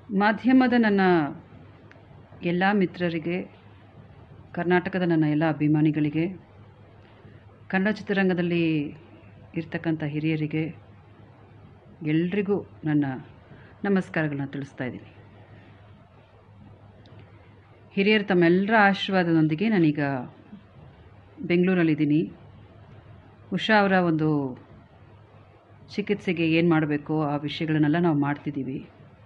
ಮಾಧ್ಯಮದ ನನ್ನ ಎಲ್ಲ ಮಿತ್ರರಿಗೆ ಕರ್ನಾಟಕದ ನನ್ನ ಎಲ್ಲ ಅಭಿಮಾನಿಗಳಿಗೆ ಕನ್ನಡ ಚಿತ್ರರಂಗದಲ್ಲಿ ಇರ್ತಕ್ಕಂಥ ಹಿರಿಯರಿಗೆ ಎಲ್ರಿಗೂ ನನ್ನ ನಮಸ್ಕಾರಗಳನ್ನ ತಿಳಿಸ್ತಾ ಇದ್ದೀನಿ ಹಿರಿಯರು ತಮ್ಮೆಲ್ಲರ ಆಶೀರ್ವಾದದೊಂದಿಗೆ ನಾನೀಗ ಬೆಂಗಳೂರಲ್ಲಿದ್ದೀನಿ ಉಷಾ ಅವರ ಒಂದು ಚಿಕಿತ್ಸೆಗೆ ಏನು ಮಾಡಬೇಕು ಆ ವಿಷಯಗಳನ್ನೆಲ್ಲ ನಾವು ಮಾಡ್ತಿದ್ದೀವಿ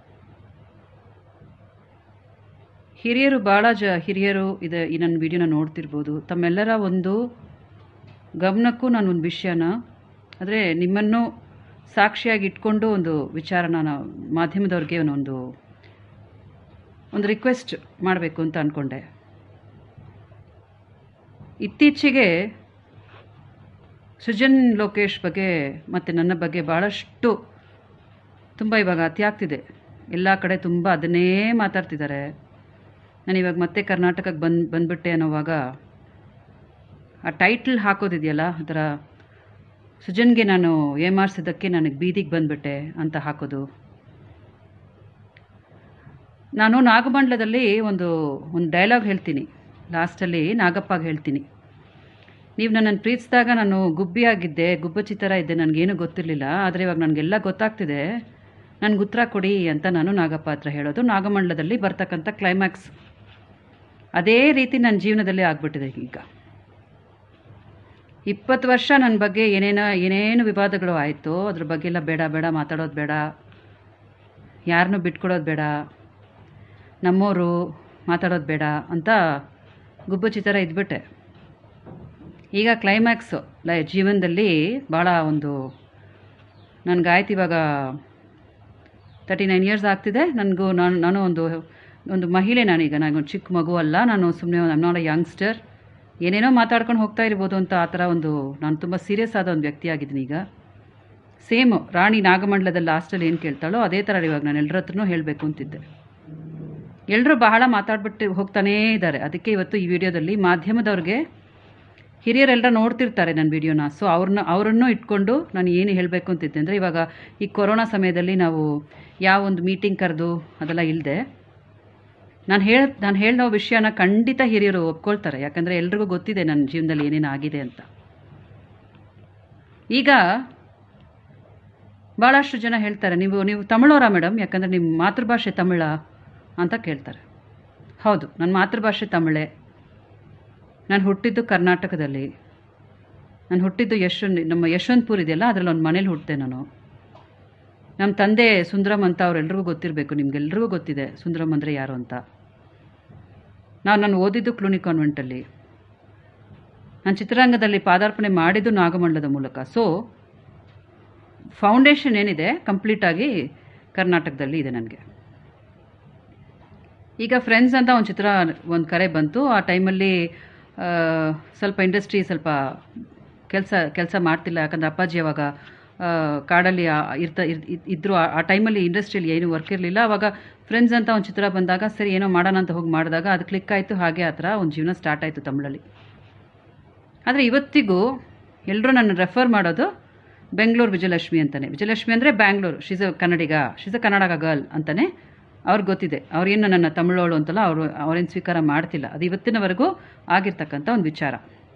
ಹಿರಿಯರು ಭಾಳ ಜ ಹಿರಿಯರು ಇದೆ ಈ ನನ್ನ ವಿಡಿಯೋನ ನೋಡ್ತಿರ್ಬೋದು ತಮ್ಮೆಲ್ಲರ ಒಂದು ಗಮನಕ್ಕೂ ನಾನು ಒಂದು ವಿಷಯನ ಅಂದರೆ ನಿಮ್ಮನ್ನು ಸಾಕ್ಷಿಯಾಗಿ ಇಟ್ಕೊಂಡು ಒಂದು ವಿಚಾರನ ನಾವು ಮಾಧ್ಯಮದವ್ರಿಗೆ ಒಂದು ಒಂದು ರಿಕ್ವೆಸ್ಟ್ ಮಾಡಬೇಕು ಅಂತ ಅಂದ್ಕೊಂಡೆ ಇತ್ತೀಚೆಗೆ ಸೃಜನ್ ಲೋಕೇಶ್ ಬಗ್ಗೆ ಮತ್ತು ನನ್ನ ಬಗ್ಗೆ ಭಾಳಷ್ಟು ತುಂಬ ಇವಾಗ ಅತಿ ಆಗ್ತಿದೆ ಎಲ್ಲ ಕಡೆ ತುಂಬ ಅದನ್ನೇ ಮಾತಾಡ್ತಿದ್ದಾರೆ ನಾನು ಇವಾಗ ಮತ್ತೆ ಕರ್ನಾಟಕಕ್ಕೆ ಬಂದು ಬಂದ್ಬಿಟ್ಟೆ ಅನ್ನೋವಾಗ ಆ ಟೈಟ್ಲ್ ಹಾಕೋದಿದೆಯಲ್ಲ ಅದರ ಸುಜನ್ಗೆ ನಾನು ಏಮಾರಿಸಿದ್ದಕ್ಕೆ ನನಗೆ ಬೀದಿಗೆ ಬಂದುಬಿಟ್ಟೆ ಅಂತ ಹಾಕೋದು ನಾನು ನಾಗಮಂಡಲದಲ್ಲಿ ಒಂದು ಒಂದು ಡೈಲಾಗ್ ಹೇಳ್ತೀನಿ ಲಾಸ್ಟಲ್ಲಿ ನಾಗಪ್ಪಗೆ ಹೇಳ್ತೀನಿ ನೀವು ನನ್ನನ್ನು ಪ್ರೀತಿಸಿದಾಗ ನಾನು ಗುಬ್ಬಿಯಾಗಿದ್ದೆ ಗುಬ್ಬಚ್ಚಿ ಥರ ಇದ್ದೆ ನನಗೇನು ಗೊತ್ತಿರಲಿಲ್ಲ ಆದರೆ ಇವಾಗ ನನಗೆಲ್ಲ ಗೊತ್ತಾಗ್ತಿದೆ ನನಗೆ ಉತ್ತರ ಕೊಡಿ ಅಂತ ನಾನು ನಾಗಪ್ಪ ಹತ್ರ ಹೇಳೋದು ನಾಗಮಂಡಲದಲ್ಲಿ ಬರ್ತಕ್ಕಂಥ ಕ್ಲೈಮ್ಯಾಕ್ಸ್ ಅದೇ ರೀತಿ ನನ್ನ ಜೀವನದಲ್ಲಿ ಆಗ್ಬಿಟ್ಟಿದೆ ಈಗ ಇಪ್ಪತ್ತು ವರ್ಷ ನನ್ನ ಬಗ್ಗೆ ಏನೇನೋ ಏನೇನು ವಿವಾದಗಳು ಆಯಿತು ಅದ್ರ ಬಗ್ಗೆ ಎಲ್ಲ ಬೇಡ ಬೇಡ ಮಾತಾಡೋದು ಬೇಡ ಯಾರನ್ನೂ ಬಿಟ್ಕೊಡೋದು ಬೇಡ ನಮ್ಮೋರು ಮಾತಾಡೋದು ಬೇಡ ಅಂತ ಗುಬ್ಬಚ್ಚಿ ಥರ ಇದ್ಬಿಟ್ಟೆ ಈಗ ಕ್ಲೈಮ್ಯಾಕ್ಸು ಲೈ ಜೀವನದಲ್ಲಿ ಭಾಳ ಒಂದು ನನಗಾಯ್ತು ಇವಾಗ ತರ್ಟಿ ನೈನ್ ಇಯರ್ಸ್ ಆಗ್ತಿದೆ ನನಗೂ ನಾನು ನಾನು ಒಂದು ಒಂದು ಮಹಿಳೆ ನಾನೀಗ ನನಗೊಂದು ಚಿಕ್ಕ ಮಗು ಅಲ್ಲ ನಾನು ಸುಮ್ಮನೆ ಐಮ್ ನಾಟ್ ಅ ಯಂಗ್ಸ್ಟರ್ ಏನೇನೋ ಮಾತಾಡ್ಕೊಂಡು ಹೋಗ್ತಾ ಇರ್ಬೋದು ಅಂತ ಆ ಥರ ಒಂದು ನಾನು ತುಂಬ ಸೀರಿಯಸ್ ಆದ ಒಂದು ವ್ಯಕ್ತಿ ಆಗಿದ್ದೀನಿ ಈಗ ಸೇಮ್ ರಾಣಿ ನಾಗಮಂಡಲದಲ್ಲಿ ಲಾಸ್ಟಲ್ಲಿ ಏನು ಕೇಳ್ತಾಳೋ ಅದೇ ಥರ ಇವಾಗ ನಾನು ಎಲ್ಲರ ಹತ್ರನೂ ಹೇಳಬೇಕು ಅಂತಿದ್ದೆ ಎಲ್ಲರೂ ಬಹಳ ಮಾತಾಡ್ಬಿಟ್ಟು ಹೋಗ್ತಾನೇ ಇದ್ದಾರೆ ಅದಕ್ಕೆ ಇವತ್ತು ಈ ವಿಡಿಯೋದಲ್ಲಿ ಮಾಧ್ಯಮದವ್ರಿಗೆ ಹಿರಿಯರೆಲ್ಲರ ನೋಡ್ತಿರ್ತಾರೆ ನನ್ನ ವಿಡಿಯೋನ ಸೊ ಅವ್ರನ್ನ ಅವರನ್ನು ಇಟ್ಕೊಂಡು ನಾನು ಏನು ಹೇಳಬೇಕು ಅಂತಿದ್ದೆ ಅಂದರೆ ಇವಾಗ ಈ ಕೊರೋನಾ ಸಮಯದಲ್ಲಿ ನಾವು ಯಾವ ಒಂದು ಮೀಟಿಂಗ್ ಕರೆದು ಅದೆಲ್ಲ ಇಲ್ಲದೆ ನಾನು ಹೇಳ ನಾನು ಹೇಳೋ ವಿಷಯನ ಖಂಡಿತ ಹಿರಿಯರು ಒಪ್ಕೊಳ್ತಾರೆ ಯಾಕಂದರೆ ಎಲ್ರಿಗೂ ಗೊತ್ತಿದೆ ನನ್ನ ಜೀವನದಲ್ಲಿ ಏನೇನು ಆಗಿದೆ ಅಂತ ಈಗ ಭಾಳಷ್ಟು ಜನ ಹೇಳ್ತಾರೆ ನೀವು ನೀವು ತಮಿಳವರಾ ಮೇಡಮ್ ಯಾಕಂದರೆ ನಿಮ್ಮ ಮಾತೃಭಾಷೆ ತಮಿಳ ಅಂತ ಕೇಳ್ತಾರೆ ಹೌದು ನನ್ನ ಮಾತೃಭಾಷೆ ತಮಿಳೇ ನಾನು ಹುಟ್ಟಿದ್ದು ಕರ್ನಾಟಕದಲ್ಲಿ ನಾನು ಹುಟ್ಟಿದ್ದು ಯಶವಂತ್ ನಮ್ಮ ಯಶವಂತಪುರ ಇದೆಯಲ್ಲ ಅದರಲ್ಲಿ ಒಂದು ಮನೇಲಿ ಹುಟ್ಟಿದೆ ನಾನು ನಮ್ಮ ತಂದೆ ಸುಂದರಮ್ ಅಂತ ಅವರೆಲ್ರಿಗೂ ಗೊತ್ತಿರಬೇಕು ನಿಮ್ಗೆಲ್ರಿಗೂ ಗೊತ್ತಿದೆ ಸುಂದರಮ್ ಅಂದರೆ ಯಾರು ಅಂತ ನಾವು ನಾನು ಓದಿದ್ದು ಕ್ಲೂನಿ ಕಾನ್ವೆಂಟಲ್ಲಿ ನಾನು ಚಿತ್ರರಂಗದಲ್ಲಿ ಪಾದಾರ್ಪಣೆ ಮಾಡಿದ್ದು ನಾಗಮಂಡಲದ ಮೂಲಕ ಸೊ ಫೌಂಡೇಶನ್ ಏನಿದೆ ಕಂಪ್ಲೀಟಾಗಿ ಕರ್ನಾಟಕದಲ್ಲಿ ಇದೆ ನನಗೆ ಈಗ ಫ್ರೆಂಡ್ಸ್ ಅಂತ ಒಂದು ಚಿತ್ರ ಒಂದು ಕರೆ ಬಂತು ಆ ಟೈಮಲ್ಲಿ ಸ್ವಲ್ಪ ಇಂಡಸ್ಟ್ರಿ ಸ್ವಲ್ಪ ಕೆಲಸ ಕೆಲಸ ಮಾಡ್ತಿಲ್ಲ ಯಾಕಂದರೆ ಅಪ್ಪಾಜಿ ಅವಾಗ ಕಾಡಲ್ಲಿ ಇರ್ತ ಇದ್ದರು ಆ ಟೈಮಲ್ಲಿ ಇಂಡಸ್ಟ್ರಿಯಲ್ಲಿ ಏನು ವರ್ಕ್ ಇರಲಿಲ್ಲ ಅವಾಗ ಫ್ರೆಂಡ್ಸ್ ಅಂತ ಒಂದು ಚಿತ್ರ ಬಂದಾಗ ಸರಿ ಏನೋ ಮಾಡೋಣ ಅಂತ ಹೋಗಿ ಮಾಡಿದಾಗ ಅದು ಕ್ಲಿಕ್ ಆಯಿತು ಹಾಗೆ ಆ ಥರ ಒಂದು ಜೀವನ ಸ್ಟಾರ್ಟ್ ಆಯಿತು ತಮಿಳಲ್ಲಿ ಆದರೆ ಇವತ್ತಿಗೂ ಎಲ್ಲರೂ ನನ್ನ ರೆಫರ್ ಮಾಡೋದು ಬೆಂಗಳೂರು ವಿಜಯಲಕ್ಷ್ಮಿ ಅಂತಲೇ ವಿಜಯಲಕ್ಷ್ಮಿ ಅಂದರೆ Bangalore she's a Kannadiga she's a Kannada girl ಅಂತಲೇ ಅವ್ರಿಗೆ ಗೊತ್ತಿದೆ ಅವ್ರೇನು ನನ್ನ ತಮಿಳೋಳು ಅಂತಲ್ಲ ಅವರು ಅವರೇನು ಸ್ವೀಕಾರ ಮಾಡ್ತಿಲ್ಲ ಅದು ಇವತ್ತಿನವರೆಗೂ ಆಗಿರ್ತಕ್ಕಂಥ ಒಂದು ವಿಚಾರ